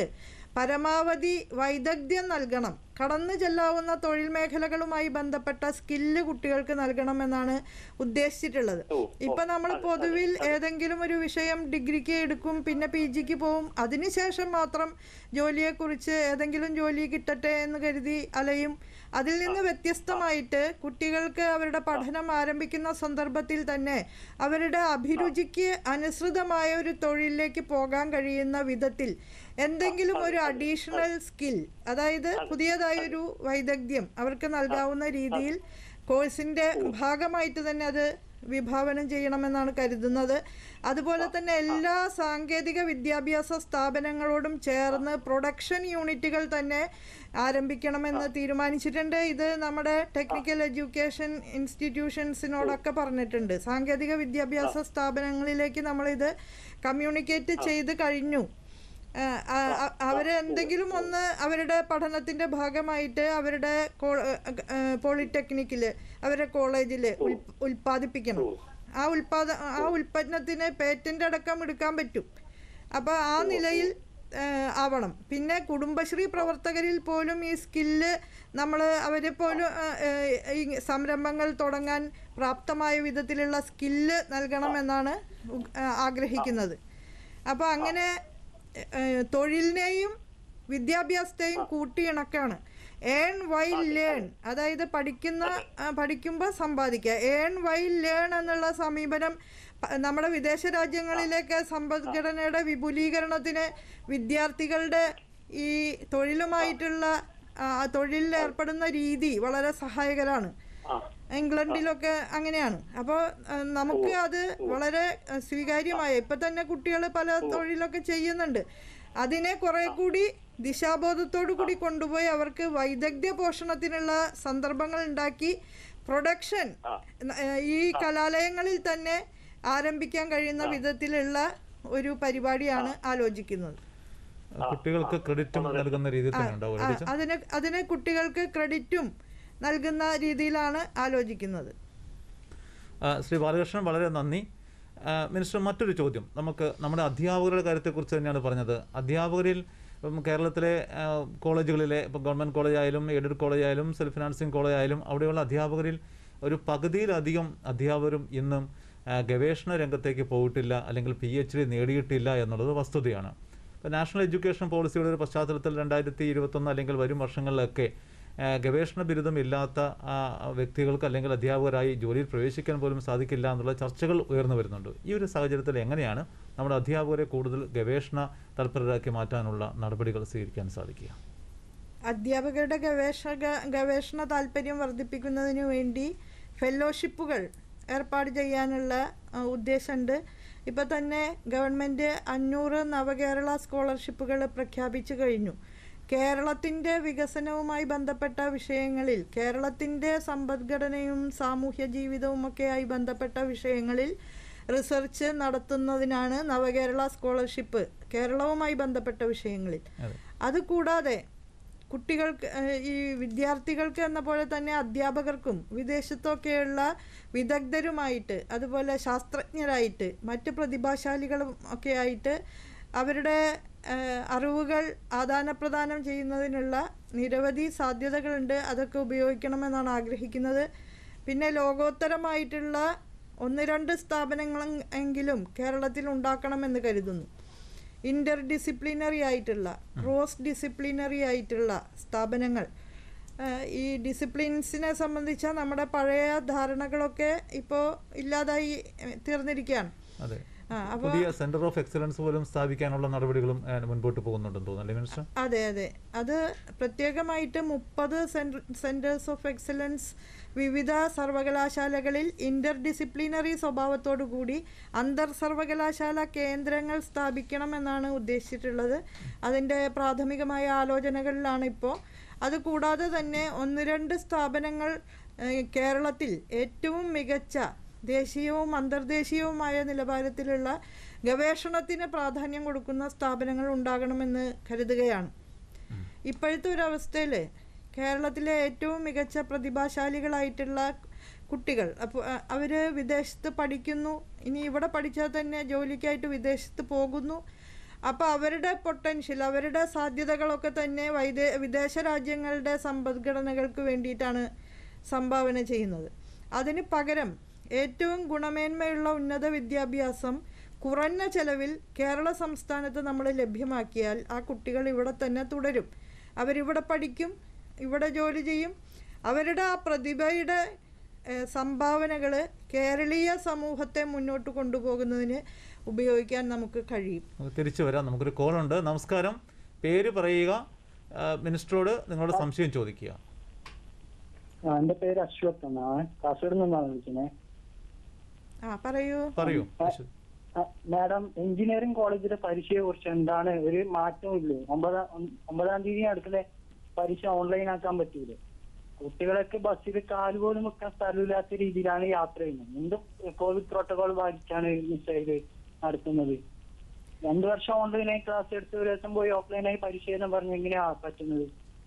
പരമാവധി വൈദഗ്ധ്യം നൽകണം കടന്നു ചെല്ലാവുന്ന തൊഴിൽ മേഖലകളുമായി ബന്ധപ്പെട്ട സ്കില്ല് കുട്ടികൾക്ക് നൽകണമെന്നാണ് ഉദ്ദേശിച്ചിട്ടുള്ളത് ഇപ്പൊ നമ്മൾ പൊതുവിൽ ഏതെങ്കിലും ഒരു വിഷയം ഡിഗ്രിക്ക് എടുക്കും പിന്നെ പി ജിക്ക് പോവും അതിനുശേഷം മാത്രം ജോലിയെക്കുറിച്ച് ഏതെങ്കിലും ജോലി കിട്ടട്ടെ എന്ന് കരുതി അലയും അതിൽ നിന്ന് വ്യത്യസ്തമായിട്ട് കുട്ടികൾക്ക് അവരുടെ പഠനം ആരംഭിക്കുന്ന സന്ദർഭത്തിൽ തന്നെ അവരുടെ അഭിരുചിക്ക് അനുസൃതമായ ഒരു തൊഴിലിലേക്ക് പോകാൻ കഴിയുന്ന വിധത്തിൽ എന്തെങ്കിലും ഒരു അഡീഷണൽ സ്കിൽ അതായത് പുതിയതായ ഒരു വൈദഗ്ധ്യം അവർക്ക് നൽകാവുന്ന രീതിയിൽ കോഴ്സിന്റെ ഭാഗമായിട്ട് തന്നെ അത് വിഭാവനം ചെയ്യണമെന്നാണ് കരുതുന്നത് അതുപോലെ തന്നെ എല്ലാ സാങ്കേതിക വിദ്യാഭ്യാസ സ്ഥാപനങ്ങളോടും ചേർന്ന് പ്രൊഡക്ഷൻ യൂണിറ്റുകൾ തന്നെ ആരംഭിക്കണമെന്ന് തീരുമാനിച്ചിട്ടുണ്ട് ഇത് നമ്മുടെ ടെക്നിക്കൽ എഡ്യൂക്കേഷൻ ഇൻസ്റ്റിറ്റ്യൂഷൻസിനോടൊക്കെ പറഞ്ഞിട്ടുണ്ട് സാങ്കേതിക വിദ്യാഭ്യാസ സ്ഥാപനങ്ങളിലേക്ക് നമ്മളിത് കമ്മ്യൂണിക്കേറ്റ് ചെയ്ത് കഴിഞ്ഞു ആ, ആ, ആ, അവര് എന്തെങ്കിലും ഒന്ന് അവരുടെ പഠനത്തിന്റെ ഭാഗമായിട്ട് അവരുടെ പോളിടെക്നിക്കില് അവരുടെ കോളേജില് ഉൽ- ഉൽപ്പാദിപ്പിക്കണം ആ ഉൽപാദ ആ ഉൽപ്പന്നത്തിന് പേറ്റന്റ് അടക്കം എടുക്കാൻ പറ്റും അപ്പോൾ ആ നിലയിൽ ആ, ആവണം പിന്നെ കുടുംബശ്രീ പ്രവർത്തകരിൽ പോലും ഈ സ്കില്ല് നമ്മൾ അവരെ പോലും ആ, ആ, ഈ സംരംഭങ്ങൾ തുടങ്ങാൻ പ്രാപ്തമായ വിധത്തിലുള്ള സ്കില്ല് നൽകണമെന്നാണ് ഉ- ആ, ആഗ്രഹിക്കുന്നത് അപ്പോൾ അങ്ങനെ ഏഹ്, തൊഴിലിനെയും വിദ്യാഭ്യാസത്തെയും കൂട്ടിയിണക്കാണ് ഏൺ വൈ ലേൺ അതായത് പഠിക്കുന്ന ആ, പഠിക്കുമ്പോൾ സമ്പാദിക്കുക ഏൺ വൈ ലേൺ എന്നുള്ള സമീപനം പ- നമ്മുടെ വിദേശ രാജ്യങ്ങളിലേക്ക് സമ്പദ്ഘടനയുടെ വിപുലീകരണത്തിന് വിദ്യാർത്ഥികളുടെ ഈ തൊഴിലുമായിട്ടുള്ള ആ, തൊഴിലിൽ ഏർപ്പെടുന്ന രീതി വളരെ സഹായകരമാണ് ആ ഇംഗ്ലണ്ടിലൊക്കെ അങ്ങനെയാണ് അപ്പോൾ നമുക്ക് അത് വളരെ ആ, സ്വീകാര്യമായ ഇപ്പം തന്നെ കുട്ടികൾ പല തൊഴിലൊക്കെ ചെയ്യുന്നുണ്ട് അതിനെ കുറെ കൂടി ദിശാബോധത്തോടു കൂടി കൊണ്ടുപോയി അവർക്ക് വൈദഗ്ധ്യ പോഷണത്തിനുള്ള സന്ദർഭങ്ങൾ ഉണ്ടാക്കി പ്രൊഡക്ഷൻ ഈ കലാലയങ്ങളിൽ തന്നെ ആരംഭിക്കാൻ കഴിയുന്ന വിധത്തിലുള്ള ഒരു പരിപാടിയാണ് ആലോചിക്കുന്നത് കുട്ടികൾക്ക് ക്രെഡിറ്റും നൽകുന്ന രീതിയിൽ തന്നെ ഉണ്ടാവും ആ, അതിന് അതിന് കുട്ടികൾക്ക് ക്രെഡിറ്റും നൽകുന്ന രീതിയിലാണ് ആലോചിക്കുന്നത് ആ, ശ്രീ ബാലകൃഷ്ണൻ വളരെ നന്ദി ആ, മിനിസ്റ്റർ മറ്റൊരു ചോദ്യം നമുക്ക് നമ്മുടെ അധ്യാപകരുടെ കാര്യത്തെക്കുറിച്ച് തന്നെയാണ് പറഞ്ഞത് അധ്യാപകരിൽ ഇപ്പം കേരളത്തിലെ ആ, കോളേജുകളിലെ ഇപ്പം ഗവൺമെൻറ് കോളേജ് ആയാലും എയ്ഡഡ് കോളേജ് ആയാലും സെൽഫ് ഫിനാൻസിങ് കോളേജ് ആയാലും അവിടെയുള്ള അധ്യാപകരിൽ ഒരു പകുതിയിലധികം അധ്യാപകരും ഇന്നും ആ, ഗവേഷണ രംഗത്തേക്ക് പോയിട്ടില്ല അല്ലെങ്കിൽ പി എച്ച് ഡി നേടിയിട്ടില്ല എന്നുള്ളത് വസ്തുതയാണ് ഇപ്പോൾ നാഷണൽ എഡ്യൂക്കേഷൻ പോളിസിയുടെ ഒരു പശ്ചാത്തലത്തിൽ രണ്ടായിരത്തി ഇരുപത്തൊന്ന് അല്ലെങ്കിൽ വരും വർഷങ്ങളിലൊക്കെ ആ, ഗവേഷണ ബിരുദം ഇല്ലാത്ത ആ, വ്യക്തികൾക്ക് അല്ലെങ്കിൽ അധ്യാപകരായി ജോലിയിൽ പ്രവേശിക്കാൻ പോലും സാധിക്കില്ല എന്നുള്ള ചർച്ചകൾ ഉയർന്നു വരുന്നുണ്ട് ഈ ഒരു സാഹചര്യത്തിൽ എങ്ങനെയാണ് നമ്മുടെ അധ്യാപകരെ കൂടുതൽ ഗവേഷണ തൽപരരാക്കി മാറ്റാനുള്ള നടപടികൾ സ്വീകരിക്കാൻ സാധിക്കുക അധ്യാപകരുടെ ഗവേഷക ഗവേഷണ താല്പര്യം വർദ്ധിപ്പിക്കുന്നതിന് വേണ്ടി ഫെലോഷിപ്പുകൾ ഏർപ്പാട് ചെയ്യാനുള്ള ആ, ഉദ്ദേശമുണ്ട് ഇപ്പോൾ തന്നെ ഗവൺമെൻറ് അഞ്ഞൂറ് നവകേരള സ്കോളർഷിപ്പുകൾ പ്രഖ്യാപിച്ചു കഴിഞ്ഞു കേരളത്തിൻ്റെ വികസനവുമായി ബന്ധപ്പെട്ട വിഷയങ്ങളിൽ കേരളത്തിൻ്റെ സമ്പദ്ഘടനയും സാമൂഹ്യ ജീവിതവുമൊക്കെയായി ബന്ധപ്പെട്ട വിഷയങ്ങളിൽ റിസർച്ച് നടത്തുന്നതിനാണ് നവകേരള സ്കോളർഷിപ്പ് കേരളവുമായി ബന്ധപ്പെട്ട വിഷയങ്ങളിൽ അതെ അതുകൂടാതെ കുട്ടികൾക്ക് ഏഹ്, ഈ വിദ്യാർത്ഥികൾക്ക് എന്ന പോലെ തന്നെ അധ്യാപകർക്കും വിദേശത്തൊക്കെയുള്ള വിദഗ്ധരുമായിട്ട് അതുപോലെ ശാസ്ത്രജ്ഞരായിട്ട് മറ്റ് പ്രതിഭാശാലികളും ഒക്കെ ആയിട്ട് അവരുടെ ഏഹ്, അറിവുകൾ ആദാനപ്രദാനം ചെയ്യുന്നതിനുള്ള നിരവധി സാധ്യതകളുണ്ട് അതൊക്കെ ഉപയോഗിക്കണമെന്നാണ് ആഗ്രഹിക്കുന്നത് പിന്നെ ലോകോത്തരമായിട്ടുള്ള ഒന്ന് രണ്ട് സ്ഥാപനങ്ങൾ എങ്കിലും കേരളത്തിൽ ഉണ്ടാക്കണമെന്ന് കരുതുന്നു ഇന്റർ ഡിസിപ്ലിനറി ആയിട്ടുള്ള ക്രോസ് ഡിസിപ്ലിനറി ആയിട്ടുള്ള സ്ഥാപനങ്ങൾ ആ, ഈ ഡിസിപ്ലിൻസിനെ സംബന്ധിച്ച നമ്മുടെ പഴയ ധാരണകളൊക്കെ ഇപ്പോൾ ഇല്ലാതായി ഏ, തീർന്നിരിക്കുകയാണ് അതെ ആ അപ്പോൾ പുതിയ സെന്റർ ഓഫ് എക്സലൻസ് പോലും സ്ഥാപിക്കാനുള്ള നടപടികളും ഏ, മുൻപോട്ട് പോകുന്നുണ്ടെന്ന് തോന്നുന്നു അല്ലേ മിനിസ്റ്റർ അതെ അതെ അത് പ്രത്യേകമായിട്ട് മുപ്പത് സെന്റേഴ്സ് ഓഫ് എക്സലൻസ് വിവിധ സർവകലാശാലകളിൽ ഇന്റർ ഡിസിപ്ലിനറി സ്വഭാവത്തോടു കൂടി അന്തർ സർവകലാശാല കേന്ദ്രങ്ങൾ സ്ഥാപിക്കണമെന്നാണ് ഉദ്ദേശിച്ചിട്ടുള്ളത് അതിൻ്റെ പ്രാഥമികമായ ആലോചനകളിലാണ് ഇപ്പോൾ അതുകൂടാതെ തന്നെ ഒന്ന് രണ്ട് സ്ഥാപനങ്ങൾ ഏഹ്, കേരളത്തിൽ ഏറ്റവും മികച്ച ദേശീയവും അന്തർദേശീയവുമായ നിലവാരത്തിലുള്ള ഗവേഷണത്തിന് പ്രാധാന്യം കൊടുക്കുന്ന സ്ഥാപനങ്ങൾ ഉണ്ടാകണമെന്ന് കരുതുകയാണ് ഇപ്പോഴത്തെ ഒരു അവസ്ഥയിൽ കേരളത്തിലെ ഏറ്റവും മികച്ച പ്രതിഭാശാലികളായിട്ടുള്ള കുട്ടികൾ അപ്പോൾ അവർ വിദേശത്ത് പഠിക്കുന്നു ഇനി ഇവിടെ പഠിച്ചാൽ തന്നെ ജോലിക്കായിട്ട് വിദേശത്ത് പോകുന്നു അപ്പോൾ അവരുടെ പൊട്ടൻഷ്യൽ അവരുടെ സാധ്യതകളൊക്കെ തന്നെ വൈദേ വിദേശ രാജ്യങ്ങളുടെ സമ്പദ്ഘടനകൾക്ക് വേണ്ടിയിട്ടാണ് സംഭാവന ചെയ്യുന്നത് അതിന് പകരം ഏറ്റവും ഗുണമേന്മയുള്ള ഉന്നത വിദ്യാഭ്യാസം കുറഞ്ഞ ചെലവിൽ കേരള സംസ്ഥാനത്ത് നമ്മൾ ലഭ്യമാക്കിയാൽ ആ കുട്ടികൾ ഇവിടെ തന്നെ തുടരും അവരിവിടെ പഠിക്കും ഇവിടെ ജോലി ചെയ്യും അവരുടെ ആ പ്രതിഭയുടെ സംഭാവനകൾ കേരളീയ സമൂഹത്തെ മുന്നോട്ട് കൊണ്ടുപോകുന്നതിന് ഉപയോഗിക്കാൻ നമുക്ക് കഴിയും നമുക്ക് തിരിച്ചു വരാം നമുക്കൊരു കോൾ ഉണ്ട് നമസ്കാരം പേര് പറയുക ആ, മിനിസ്റ്ററോട് നിങ്ങളുടെ സംശയം ചോദിക്കുക ആ, എന്റെ പേര് അശ്വത് എന്നാണ് കാസർഗോഡ് നിന്നാണ് വിളിക്കുന്നത് ആ പറയൂ പറയൂ ആ, ആ, മാഡം എഞ്ചിനീയറിംഗ് കോളേജിലെ പരീക്ഷയെ കുറിച്ച് എന്താണ് ഒരു മാറ്റവും ഇല്ലേ ഒമ്പതാം ഒമ്പതാം തീയതി അടുക്കലെ പരീക്ഷ ഓൺലൈൻ ആക്കാൻ പറ്റൂലേ കുട്ടികളൊക്കെ ബസ്സിൽ കാല് പോലും വെക്കാൻ സ്ഥലമില്ലാത്ത രീതിയിലാണ് യാത്ര ചെയ്യുന്നത് എന്ത് കോവിഡ് പ്രോട്ടോകോൾ പാലിച്ചാണ് മിസൈല് നടത്തുന്നത് രണ്ടു വർഷം ഓൺലൈനായി ക്ലാസ് എടുത്ത് ഒരു ദിവസം പോയി ഓഫ്ലൈനായി പരീക്ഷ എഴുതാൻ പറഞ്ഞ് എങ്ങനെയാ പറ്റുന്നത്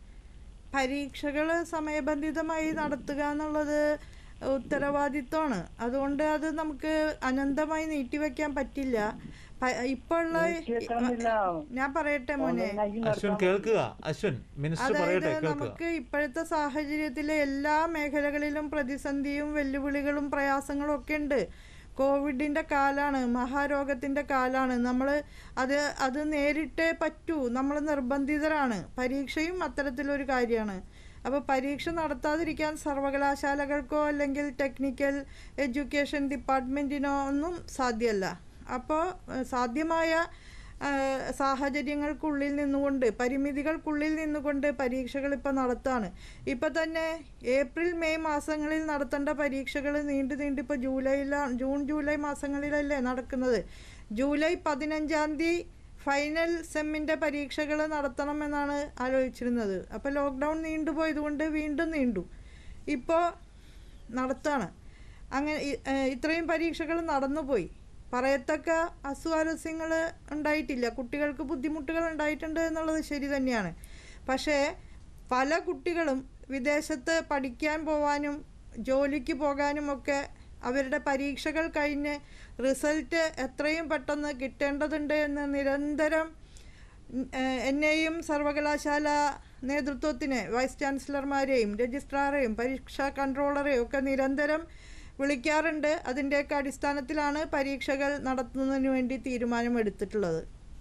പരീക്ഷകൾ സമയബന്ധിതമായി നടത്തുക എന്നുള്ളത് ഉത്തരവാദിത്വമാണ് അതുകൊണ്ട് അത് നമുക്ക് അനന്തമായി നീട്ടിവെക്കാൻ പറ്റില്ല പ- ഇപ്പോൾ ഉള്ള നീട്ടിവെക്കണമെന്നില്ല. ഞാൻ പറയട്ടെ മോനെ ഓൺലൈനായി അശ്വിൻ നടത്താൻ കേൾക്കുക അശ്വിൻ മിനിസ്റ്റർ അതായത് പറയട്ടെ കേൾക്കുക നമുക്ക് ഇപ്പോഴത്തെ സാഹചര്യത്തിലെ എല്ലാ മേഖലകളിലും പ്രതിസന്ധിയും വെല്ലുവിളികളും പ്രയാസങ്ങളും ഒക്കെ ഉണ്ട് കോവിഡിന്റെ കാലാണ് മഹാരോഗത്തിന്റെ കാലാണ് നമ്മൾ അത് അത് നേരിട്ടേ പറ്റൂ നമ്മൾ നിർബന്ധിതരാണ് പരീക്ഷയും അത്തരത്തിലൊരു കാര്യമാണ് അപ്പോൾ പരീക്ഷ നടത്താതിരിക്കാൻ സർവകലാശാലകൾക്കോ അല്ലെങ്കിൽ ടെക്നിക്കൽ എഡ്യൂക്കേഷൻ ഡിപ്പാർട്ട്മെൻറ്റിനോ ഒന്നും സാധ്യമല്ല അപ്പോൾ സാധ്യമായ ആ, സാഹചര്യങ്ങൾക്കുള്ളിൽ നിന്നുകൊണ്ട് പരിമിതികൾക്കുള്ളിൽ നിന്നുകൊണ്ട് പരീക്ഷകൾ ഇപ്പോൾ നടത്താണ് ഇപ്പം തന്നെ ഏപ്രിൽ മെയ് മാസങ്ങളിൽ നടത്തേണ്ട പരീക്ഷകൾ നീണ്ടു നീണ്ട് ഇപ്പോൾ ജൂലൈയിലാണ് ജൂൺ ജൂലൈ മാസങ്ങളിലല്ലേ നടക്കുന്നത് ജൂലൈ പതിനഞ്ചാം തീയതി ഫൈനൽ സെമ്മിൻ്റെ പരീക്ഷകൾ നടത്തണമെന്നാണ് ആലോചിച്ചിരുന്നത് അപ്പോൾ ലോക്ക്ഡൗൺ നീണ്ടുപോയതുകൊണ്ട് വീണ്ടും നീണ്ടു ഇപ്പോൾ നടത്താണ് അങ്ങനെ ഇ- ഏഹ് ഇത്രയും പരീക്ഷകൾ നടന്നുപോയി പറയത്തക്ക അസ്വാരസ്യങ്ങൾ ഉണ്ടായിട്ടില്ല കുട്ടികൾക്ക് ബുദ്ധിമുട്ടുകൾ ഉണ്ടായിട്ടുണ്ട് എന്നുള്ളത് ശരി തന്നെയാണ് പക്ഷേ പല കുട്ടികളും വിദേശത്ത് പഠിക്കാൻ പോവാനും ജോലിക്ക് പോകാനും ഒക്കെ അവരുടെ പരീക്ഷകൾ കഴിഞ്ഞ് റിസൾട്ട് എത്രയും പെട്ടെന്ന് കിട്ടേണ്ടതുണ്ട് എന്ന് നിരന്തരം ഉം, ഏഹ്, എന്നെയും സർവകലാശാല നേതൃത്വത്തിന് വൈസ് ചാൻസലർമാരെയും രജിസ്ട്രാറെയും പരീക്ഷാ കൺട്രോളറെയും ഒക്കെ നിരന്തരം വിളിക്കാറുണ്ട് അതിൻ്റെയൊക്കെ അടിസ്ഥാനത്തിലാണ് പരീക്ഷകൾ നടത്തുന്നതിന് വേണ്ടി തീരുമാനമെടുത്തിട്ടുള്ളത്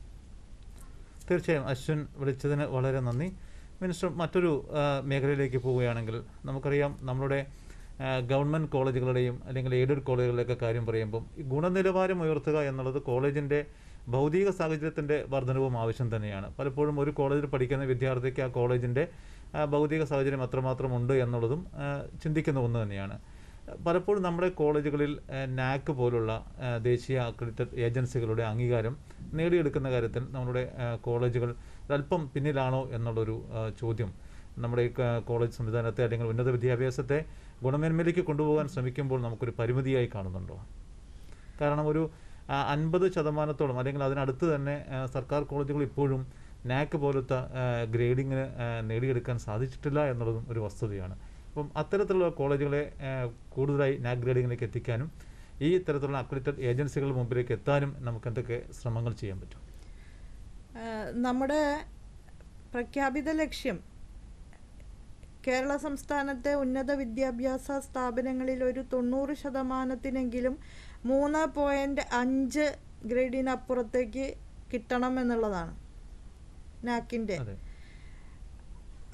തീർച്ചയായും അശ്വിൻ വിളിച്ചതിന് വളരെ നന്ദി മിനിസ്റ്റർ മറ്റൊരു ആ, മേഖലയിലേക്ക് പോവുകയാണെങ്കിൽ നമുക്കറിയാം നമ്മുടെ ആ, ഗവൺമെൻറ് കോളേജുകളുടെയും അല്ലെങ്കിൽ എയ്ഡഡ് കോളേജുകളുടെയൊക്കെ കാര്യം പറയുമ്പം ഈ ഗുണനിലവാരം ഉയർത്തുക എന്നുള്ളത് കോളേജിൻ്റെ ഭൗതിക സാഹചര്യത്തിൻ്റെ വർധനവും ആവശ്യം തന്നെയാണ് പലപ്പോഴും ഒരു കോളേജിൽ പഠിക്കുന്ന വിദ്യാർത്ഥിക്ക് ആ കോളേജിൻ്റെ ആ, ഭൗതിക സാഹചര്യം എത്രമാത്രം ഉണ്ട് എന്നുള്ളതും ആ, ചിന്തിക്കുന്ന ഒന്ന് തന്നെയാണ് പലപ്പോഴും നമ്മുടെ കോളേജുകളിൽ നാക്ക് പോലുള്ള ആ, ദേശീയ അക്രഡിറ്റഡ് ഏജൻസികളുടെ അംഗീകാരം നേടിയെടുക്കുന്ന കാര്യത്തിൽ നമ്മുടെ ആ, കോളേജുകൾ അല്പം പിന്നിലാണോ എന്നുള്ളൊരു ആ, ചോദ്യം നമ്മുടെ ഈ ക- കോളേജ് സംവിധാനത്തെ അല്ലെങ്കിൽ ഉന്നത വിദ്യാഭ്യാസത്തെ ഗുണമേന്മയിലേക്ക് കൊണ്ടുപോകാൻ ശ്രമിക്കുമ്പോൾ നമുക്കൊരു പരിമിതിയായി കാണുന്നുണ്ടോ കാരണം ഒരു ആ, അൻപത് ശതമാനത്തോളം അല്ലെങ്കിൽ അതിനടുത്ത് തന്നെ ആ, സർക്കാർ കോളേജുകൾ ഇപ്പോഴും നാക്ക് പോലത്തെ ഗ്രേഡിങ്ങിന് നേടിയെടുക്കാൻ സാധിച്ചിട്ടില്ല എന്നുള്ളതും ഒരു വസ്തുതയാണ് അപ്പം അത്തരത്തിലുള്ള കോളേജുകളെ ആ, കൂടുതലായി നാക്ക് ഗ്രേഡിങ്ങിലേക്ക് എത്തിക്കാനും ഈ തരത്തിലുള്ള അക്രഡിറ്റഡ് ഏജൻസികളുടെ മുമ്പിലേക്ക് എത്താനും നമുക്ക് എന്തൊക്കെ ശ്രമങ്ങൾ ചെയ്യാൻ പറ്റും ഏഹ് നമ്മുടെ പ്രഖ്യാപിത ലക്ഷ്യം കേരള സംസ്ഥാനത്തെ ഉന്നത വിദ്യാഭ്യാസ സ്ഥാപനങ്ങളിൽ ഒരു തൊണ്ണൂറ് ശതമാനത്തിനെങ്കിലും മൂന്ന് പോയിൻ്റ് അഞ്ച് ഗ്രേഡിനപ്പുറത്തേക്ക് കിട്ടണം എന്നുള്ളതാണ് നാക്കിൻ്റെ അതെ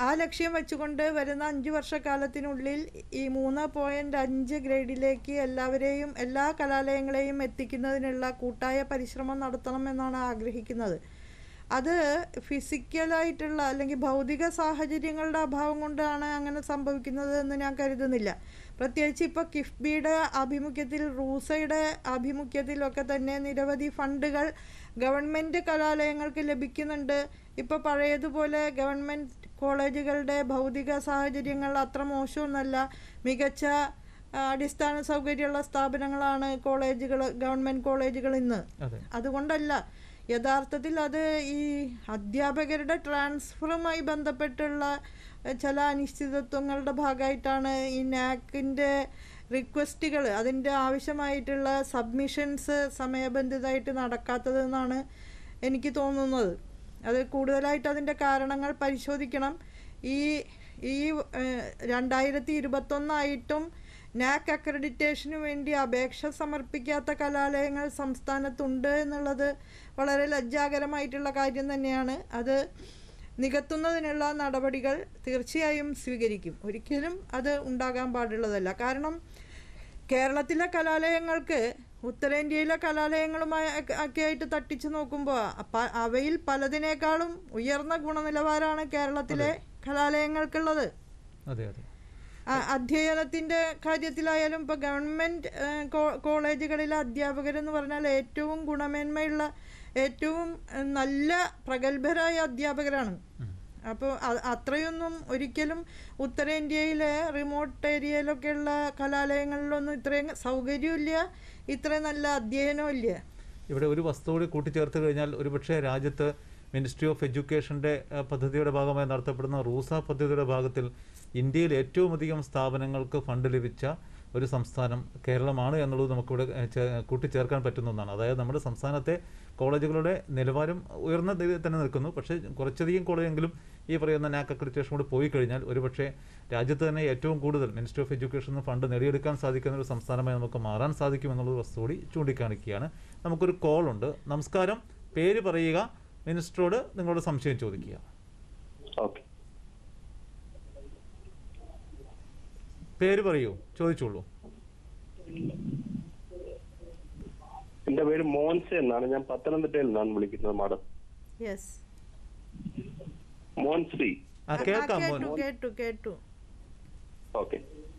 ആ ലക്ഷ്യം വെച്ചുകൊണ്ട് വരുന്ന അഞ്ച് വർഷക്കാലത്തിനുള്ളിൽ ഈ മൂന്ന് പോയിന്റ് അഞ്ച് ഗ്രേഡിലേക്ക് എല്ലാവരെയും എല്ലാ കലാലയങ്ങളെയും എത്തിക്കുന്നതിനുള്ള കൂട്ടായ പരിശ്രമം നടത്തണമെന്നാണ് ആഗ്രഹിക്കുന്നത് അത് ഫിസിക്കലായിട്ടുള്ള അല്ലെങ്കിൽ ഭൗതിക സാഹചര്യങ്ങളുടെ അഭാവം കൊണ്ടാണ് അങ്ങനെ സംഭവിക്കുന്നത് എന്ന് ഞാൻ കരുതുന്നില്ല പ്രത്യേകിച്ച് ഇപ്പോൾ കിഫ്ബിയുടെ ആഭിമുഖ്യത്തിൽ റൂസയുടെ ആഭിമുഖ്യത്തിലൊക്കെ തന്നെ നിരവധി ഫണ്ടുകൾ ഗവൺമെൻറ് കലാലയങ്ങൾക്ക് ലഭിക്കുന്നുണ്ട് ഇപ്പോൾ പഴയതുപോലെ ഗവൺമെൻറ് കോളേജുകളുടെ ഭൗതിക സാഹചര്യങ്ങൾ അത്ര മോശമൊന്നുമല്ല മികച്ച ആ, അടിസ്ഥാന സൗകര്യമുള്ള സ്ഥാപനങ്ങളാണ് കോളേജുകൾ ഗവൺമെൻറ് കോളേജുകൾ ഇന്ന് അതെ അതുകൊണ്ടല്ല യഥാർത്ഥത്തിൽ അത് ഈ അധ്യാപകരുടെ ട്രാൻസ്ഫറുമായി ബന്ധപ്പെട്ടുള്ള എഹ്, ചില അനിശ്ചിതത്വങ്ങളുടെ ഭാഗമായിട്ടാണ് ഈ നാക്കിൻ്റെ റിക്വസ്റ്റുകൾ അതിൻ്റെ ആവശ്യമായിട്ടുള്ള സബ്മിഷൻസ് സമയബന്ധിതമായിട്ട് നടക്കാത്തതെന്നാണ് എനിക്ക് തോന്നുന്നത് അത് കൂടുതലായിട്ട് അതിൻ്റെ കാരണങ്ങൾ പരിശോധിക്കണം ഈ ഈ ഏഹ്, രണ്ടായിരത്തി ഇരുപത്തൊന്നായിട്ടും നാക് അക്രഡിറ്റേഷന് വേണ്ടി അപേക്ഷ സമർപ്പിക്കാത്ത കലാലയങ്ങൾ സംസ്ഥാനത്തുണ്ട് എന്നുള്ളത് വളരെ ലജ്ജാകരമായിട്ടുള്ള കാര്യം തന്നെയാണ് അത് നികത്തുന്നതിനുള്ള നടപടികൾ തീർച്ചയായും സ്വീകരിക്കും ഒരിക്കലും അത് ഉണ്ടാകാൻ പാടുള്ളതല്ല കാരണം കേരളത്തിലെ കലാലയങ്ങൾക്ക് ഉത്തരേന്ത്യയിലെ കലാലയങ്ങളുമായി ഒക്കെ- ഒക്കെ ആയിട്ട് തട്ടിച്ചു നോക്കുമ്പോൾ പ- അവയിൽ പലതിനേക്കാളും ഉയർന്ന ഗുണനിലവാരമാണ് കേരളത്തിലെ കലാലയങ്ങൾക്കുള്ളത് അതെ അതെ ആ- അധ്യയനത്തിന്റെ കാര്യത്തിലായാലും ഇപ്പോൾ ഗവൺമെന്റ് ഏ, കോ- കോളേജുകളിലെ അധ്യാപകരെന്ന് പറഞ്ഞാൽ ഏറ്റവും ഗുണമേന്മയുള്ള ഏറ്റവും ഏ, നല്ല പ്രഗത്ഭരായ അധ്യാപകരാണ് അപ്പോൾ അത്രയൊന്നും ഒരിക്കലും ഉത്തരേന്ത്യയിലെ റിമോട്ട് ഏരിയയിലൊക്കെയുള്ള കലാലയങ്ങളിലൊന്നും ഇത്രയും സൗകര്യമില്ല ഇത്രയും നല്ല അധ്യയനവും ഇല്ല ഇവിടെ ഒരു വസ്തു കൂടി കൂട്ടിച്ചേർത്ത് കഴിഞ്ഞാൽ ഒരുപക്ഷെ രാജ്യത്ത് മിനിസ്ട്രി ഓഫ് എഡ്യൂക്കേഷൻ്റെ ഏഹ്, പദ്ധതിയുടെ ഭാഗമായി നടത്തപ്പെടുന്ന റൂസ പദ്ധതിയുടെ ഭാഗത്തിൽ ഇന്ത്യയിൽ ഏറ്റവും അധികം സ്ഥാപനങ്ങൾക്ക് ഫണ്ട് ലഭിച്ച ഒരു സംസ്ഥാനം കേരളമാണ് എന്നുള്ളത് നമുക്കിവിടെ ഏഹ്, ചേ- കൂട്ടിച്ചേർക്കാൻ പറ്റുന്ന ഒന്നാണ് അതായത് നമ്മുടെ സംസ്ഥാനത്തെ കോളേജുകളുടെ നിലവാരം ഉയർന്ന നിലയിൽ തന്നെ നിൽക്കുന്നു പക്ഷേ കുറച്ചധികം കോളേജെങ്കിലും ഈ പറയുന്ന നാക് അക്രഡിറ്റേഷൻ കൂടെ പോയി കഴിഞ്ഞാൽ ഒരുപക്ഷെ രാജ്യത്ത് തന്നെ ഏറ്റവും കൂടുതൽ മിനിസ്ട്രി ഓഫ് എഡ്യൂക്കേഷൻ ഫണ്ട് നേടിയെടുക്കാൻ സാധിക്കുന്ന ഒരു സംസ്ഥാനമായി നമുക്ക് മാറാൻ സാധിക്കും എന്നുള്ള വസ്തു കൂടി ചൂണ്ടിക്കാണിക്കുകയാണ് നമുക്കൊരു കോൾ ഉണ്ട് നമസ്കാരം പേര് പറയുക മിനിസ്റ്ററോട് നിങ്ങളോട് സംശയം ചോദിക്കുക ഓക്കെ പേര് പറയൂ ചോദിച്ചോളൂ എന്റെ പേര് മോൻസെ എന്നാണ് ഞാൻ പത്തനംതിട്ടയിൽ നിന്നാണ് വിളിക്കുന്നത് മാഡം യെസ് മോൻശ്രീ ആ കേൾക്കാം മോൻ കേട്ടു കേട്ടു കേട്ടു ഓക്കെ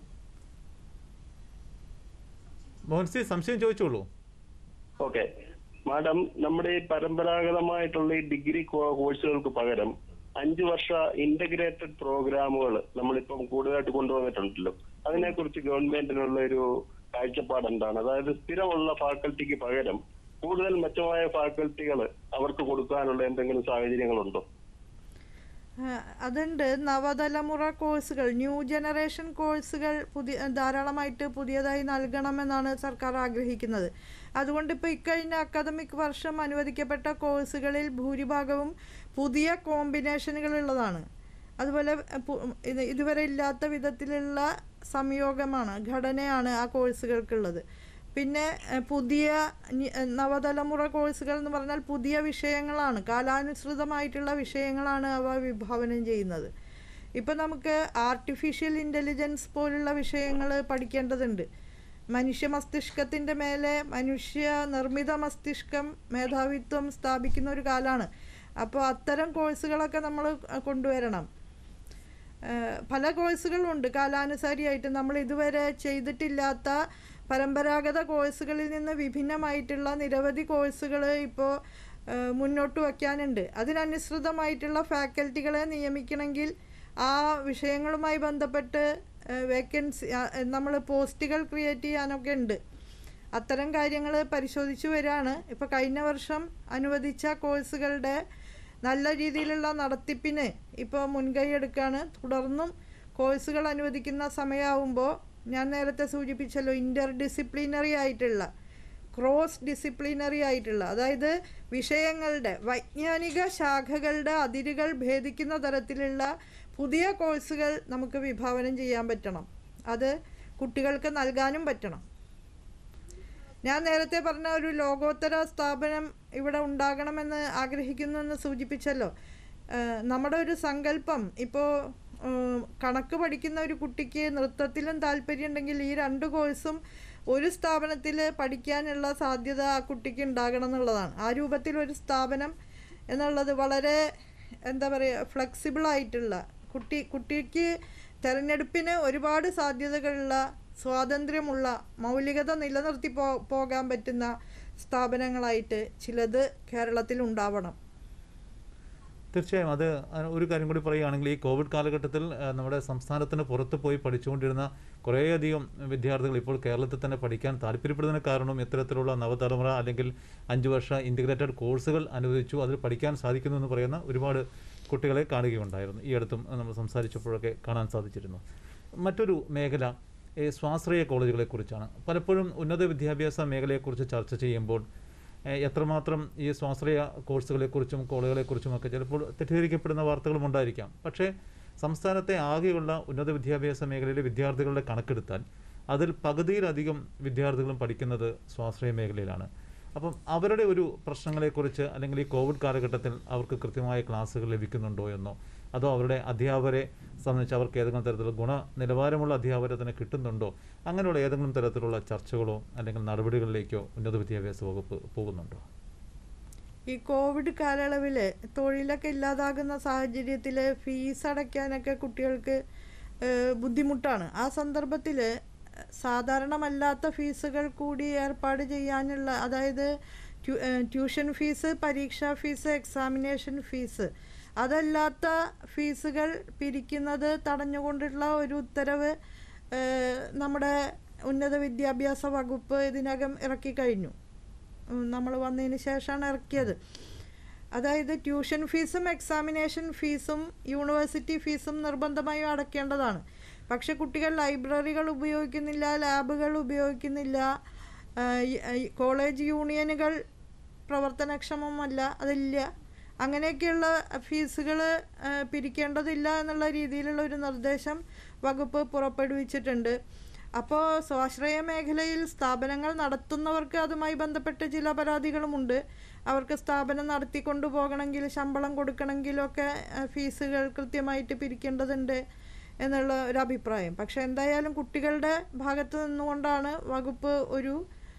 മോഹൻസി സംശയം ചോദിച്ചോളൂ ഓക്കെ മാഡം നമ്മുടെ ഈ പരമ്പരാഗതമായിട്ടുള്ള ഈ ഡിഗ്രി കോ- കോഴ്സുകൾക്ക് പകരം അഞ്ചു വർഷ ഇന്റഗ്രേറ്റഡ് പ്രോഗ്രാമുകൾ നമ്മളിപ്പം കൂടുതലായിട്ട് കൊണ്ടുവന്നിട്ടുണ്ടല്ലോ അതിനെക്കുറിച്ച് ഗവൺമെന്റിനുള്ള ഒരു കാഴ്ചപ്പാട് എന്താണ് അതായത് സ്ഥിരമുള്ള ഫാക്കൽറ്റിക്ക് പകരം കൂടുതൽ മെച്ചമായ ഫാക്കൽറ്റികൾ അവർക്ക് കൊടുക്കാനുള്ള എന്തെങ്കിലും സാഹചര്യങ്ങളുണ്ടോ ആ, അതുണ്ട് നവതലമുറ കോഴ്സുകൾ ന്യൂ ജനറേഷൻ കോഴ്സുകൾ പുതിയ ധാരാളമായിട്ട് പുതിയതായി നൽകണമെന്നാണ് സർക്കാർ ആഗ്രഹിക്കുന്നത് അതുകൊണ്ട് ഇപ്പോൾ ഇക്കഴിഞ്ഞ അക്കാദമിക് വർഷം അനുവദിക്കപ്പെട്ട കോഴ്സുകളിൽ ഭൂരിഭാഗവും പുതിയ കോമ്പിനേഷനുകളുള്ളതാണ് അതുപോലെ പു- ഇത് ഇതുവരെ ഇല്ലാത്ത വിധത്തിലുള്ള സംയോഗമാണ് ഘടനയാണ് ആ കോഴ്സുകൾക്കുള്ളത് പിന്നെ എഹ്, പുതിയ നി- എഹ്, നവതലമുറ കോഴ്സുകൾ എന്ന് പറഞ്ഞാൽ പുതിയ വിഷയങ്ങളാണ് കാലാനുസൃതമായിട്ടുള്ള വിഷയങ്ങളാണ് അവ വിഭാവനം ചെയ്യുന്നത് ഇപ്പം നമുക്ക് ആർട്ടിഫിഷ്യൽ ഇൻ്റലിജൻസ് പോലുള്ള വിഷയങ്ങൾ പഠിക്കേണ്ടതുണ്ട് മനുഷ്യ മസ്തിഷ്കത്തിൻ്റെ മേലെ മനുഷ്യ നിർമ്മിത മസ്തിഷ്കം മേധാവിത്വം സ്ഥാപിക്കുന്ന ഒരു കാലമാണ് അപ്പോൾ അത്തരം കോഴ്സുകളൊക്കെ നമ്മൾ കൊണ്ടുവരണം ഏഹ് പല കോഴ്സുകളുണ്ട് കാലാനുസാരിയായിട്ട് നമ്മൾ ഇതുവരെ ചെയ്തിട്ടില്ലാത്ത പരമ്പരാഗത കോഴ്സുകളിൽ നിന്ന് വിഭിന്നമായിട്ടുള്ള നിരവധി കോഴ്സുകൾ ഇപ്പോൾ മുന്നോട്ട് വയ്ക്കാനുണ്ട് അതിനനുസൃതമായിട്ടുള്ള ഫാക്കൽറ്റികളെ നിയമിക്കണമെങ്കിൽ ആ വിഷയങ്ങളുമായി ബന്ധപ്പെട്ട് വേക്കൻസി നമ്മൾ പോസ്റ്റുകൾ ക്രിയേറ്റ് ചെയ്യാനൊക്കെ ഉണ്ട് അത്തരം കാര്യങ്ങൾ പരിശോധിച്ചു വരികയാണ് ഇപ്പോൾ കഴിഞ്ഞ വർഷം അനുവദിച്ച കോഴ്സുകളുടെ നല്ല രീതിയിലുള്ള നടത്തിപ്പിന് ഇപ്പോൾ മുൻകൈ എടുക്കുകയാണ് തുടർന്നും കോഴ്സുകൾ അനുവദിക്കുന്ന സമയമാവുമ്പോൾ ഞാൻ നേരത്തെ സൂചിപ്പിച്ചല്ലോ ഇൻ്റർ ഡിസിപ്ലിനറി ആയിട്ടുള്ള ക്രോസ് ഡിസിപ്ലിനറി ആയിട്ടുള്ള അതായത് വിഷയങ്ങളുടെ വൈജ്ഞാനിക ശാഖകളുടെ അതിരുകൾ ഭേദിക്കുന്ന തരത്തിലുള്ള പുതിയ കോഴ്സുകൾ നമുക്ക് വിഭാവനം ചെയ്യാൻ പറ്റണം അത് കുട്ടികൾക്ക് നൽകാനും പറ്റണം ഞാൻ നേരത്തെ പറഞ്ഞ ഒരു ലോകോത്തര സ്ഥാപനം ഇവിടെ ഉണ്ടാകണമെന്ന് ആഗ്രഹിക്കുന്നു എന്ന് സൂചിപ്പിച്ചല്ലോ ഏഹ് നമ്മുടെ ഒരു സങ്കല്പം ഇപ്പോൾ കണക്ക് പഠിക്കുന്ന ഒരു കുട്ടിക്ക് നൃത്തത്തിലും താല്പര്യം ഉണ്ടെങ്കിൽ ഈ രണ്ട് കോഴ്സും ഒരു സ്ഥാപനത്തിൽ പഠിക്കാനുള്ള സാധ്യത ആ കുട്ടിക്ക് ഉണ്ടാകണം എന്നുള്ളതാണ് ആ രൂപത്തിൽ ഒരു സ്ഥാപനം എന്നുള്ളത് വളരെ എന്താ പറയുക ഫ്ലെക്സിബിൾ ആയിട്ടുള്ള കുട്ടി കുട്ടിക്ക് തിരഞ്ഞെടുപ്പിന് ഒരുപാട് സാധ്യതകളുള്ള സ്വാതന്ത്ര്യമുള്ള മൗലികത നിലനിർത്തി പോ പോകാൻ പറ്റുന്ന സ്ഥാപനങ്ങളായിട്ട് ചിലത് കേരളത്തിൽ ഉണ്ടാവണം തീർച്ചയായും അത് അഹ് ഒരു കാര്യം കൂടി പറയുകയാണെങ്കിൽ ഈ കോവിഡ് കാലഘട്ടത്തിൽ അഹ് നമ്മുടെ സംസ്ഥാനത്തിന് പുറത്ത് പോയി പഠിച്ചുകൊണ്ടിരുന്ന കുറേയധികം വിദ്യാർത്ഥികൾ ഇപ്പോൾ കേരളത്തിൽ തന്നെ പഠിക്കാൻ താല്പര്യപ്പെടുന്നതിന് കാരണം ഇത്തരത്തിലുള്ള നവതലമുറ അല്ലെങ്കിൽ അഞ്ച് വർഷ ഇൻറ്റഗ്രേറ്റഡ് കോഴ്സുകൾ അനുവദിച്ചു അതിൽ പഠിക്കാൻ സാധിക്കുന്നു എന്ന് പറയുന്ന ഒരുപാട് കുട്ടികളെ കാണുകയുണ്ടായിരുന്നു ഈ അടുത്തും നമ്മൾ സംസാരിച്ചപ്പോഴൊക്കെ കാണാൻ സാധിച്ചിരുന്നു മറ്റൊരു മേഖല ഈ സ്വാശ്രയ കോളേജുകളെക്കുറിച്ചാണ് പലപ്പോഴും ഉന്നത വിദ്യാഭ്യാസ മേഖലയെക്കുറിച്ച് ചർച്ച ചെയ്യുമ്പോൾ ഏഹ് എത്രമാത്രം ഈ സ്വാശ്രയ കോഴ്സുകളെക്കുറിച്ചും കോളേജുകളെക്കുറിച്ചും ഒക്കെ ചിലപ്പോൾ തെറ്റിദ്ധരിക്കപ്പെടുന്ന വാർത്തകളും ഉണ്ടായിരിക്കാം പക്ഷേ സംസ്ഥാനത്തെ ആകെയുള്ള ഉന്നത വിദ്യാഭ്യാസ മേഖലയിലെ വിദ്യാർത്ഥികളുടെ കണക്കെടുത്താൽ അതിൽ പകുതിയിലധികം വിദ്യാർത്ഥികളും പഠിക്കുന്നത് സ്വാശ്രയ മേഖലയിലാണ് അപ്പം അവരുടെ ഒരു പ്രശ്നങ്ങളെക്കുറിച്ച് അല്ലെങ്കിൽ ഈ കോവിഡ് കാലഘട്ടത്തിൽ അവർക്ക് കൃത്യമായ ക്ലാസ്സുകൾ ലഭിക്കുന്നുണ്ടോ എന്നോ അതോ അവരുടെ അധ്യാപകരെ സംബന്ധിച്ച് അവർക്ക് ഏതെങ്കിലും തരത്തിലുള്ള ഗുണ നിലവാരമുള്ള അധ്യാപകരെ തന്നെ കിട്ടുന്നുണ്ടോ അങ്ങനെയുള്ള ഏതെങ്കിലും തരത്തിലുള്ള ചർച്ചകളോ അല്ലെങ്കിൽ നടപടികളിലേക്കോ ഉന്നത വിദ്യാഭ്യാസ വകുപ്പ് പോകുന്നുണ്ടോ ഈ കോവിഡ് കാലയളവിൽ തൊഴിലൊക്കെ ഇല്ലാതാകുന്ന സാഹചര്യത്തിൽ ഫീസ് അടയ്ക്കാനൊക്കെ കുട്ടികൾക്ക് ഏഹ്, ബുദ്ധിമുട്ടാണ് ആ സന്ദർഭത്തിൽ സാധാരണമല്ലാത്ത ഫീസുകൾ കൂടി ഏർപ്പാട് ചെയ്യാനുള്ള അതായത് ട്യൂ- ഏഹ്, ട്യൂഷൻ ഫീസ് പരീക്ഷാ ഫീസ് എക്സാമിനേഷൻ ഫീസ് അതല്ലാത്ത ഫീസുകൾ പിരിക്കുന്നത് തടഞ്ഞുകൊണ്ടുള്ള ഒരു ഉത്തരവ് ഏഹ്, നമ്മുടെ ഉന്നത വിദ്യാഭ്യാസ വകുപ്പ് ഇതിനകം ഇറക്കിക്കഴിഞ്ഞു നമ്മൾ വന്നതിന് ശേഷമാണ് ഇറക്കിയത് അതായത് ട്യൂഷൻ ഫീസും എക്സാമിനേഷൻ ഫീസും യൂണിവേഴ്സിറ്റി ഫീസും നിർബന്ധമായും അടയ്ക്കേണ്ടതാണ് പക്ഷെ കുട്ടികൾ ലൈബ്രറികൾ ഉപയോഗിക്കുന്നില്ല ലാബുകൾ ഉപയോഗിക്കുന്നില്ല ആ, ഈ- ഈ കോളേജ് യൂണിയനുകൾ പ്രവർത്തനക്ഷമമല്ല അതില്ല അങ്ങനെയൊക്കെയുള്ള ഫീസുകൾ പിരിക്കേണ്ടതില്ല എന്നുള്ള രീതിയിലുള്ള ഒരു നിർദ്ദേശം വകുപ്പ് പുറപ്പെടുവിച്ചിട്ടുണ്ട് അപ്പോൾ സ്വാശ്രയ മേഖലയിൽ സ്ഥാപനങ്ങൾ നടത്തുന്നവർക്ക് അതുമായി ബന്ധപ്പെട്ട് ചില പരാതികളുമുണ്ട് അവർക്ക് സ്ഥാപനം നടത്തിക്കൊണ്ടു പോകണമെങ്കിൽ ശമ്പളം കൊടുക്കണമെങ്കിലൊക്കെ ആ, ഫീസുകൾ കൃത്യമായിട്ട് പിരിക്കേണ്ടതുണ്ട് എന്നുള്ള ഒരു അഭിപ്രായം പക്ഷെ എന്തായാലും കുട്ടികളുടെ ഭാഗത്ത് നിന്നുകൊണ്ടാണ് വകുപ്പ് ഒരു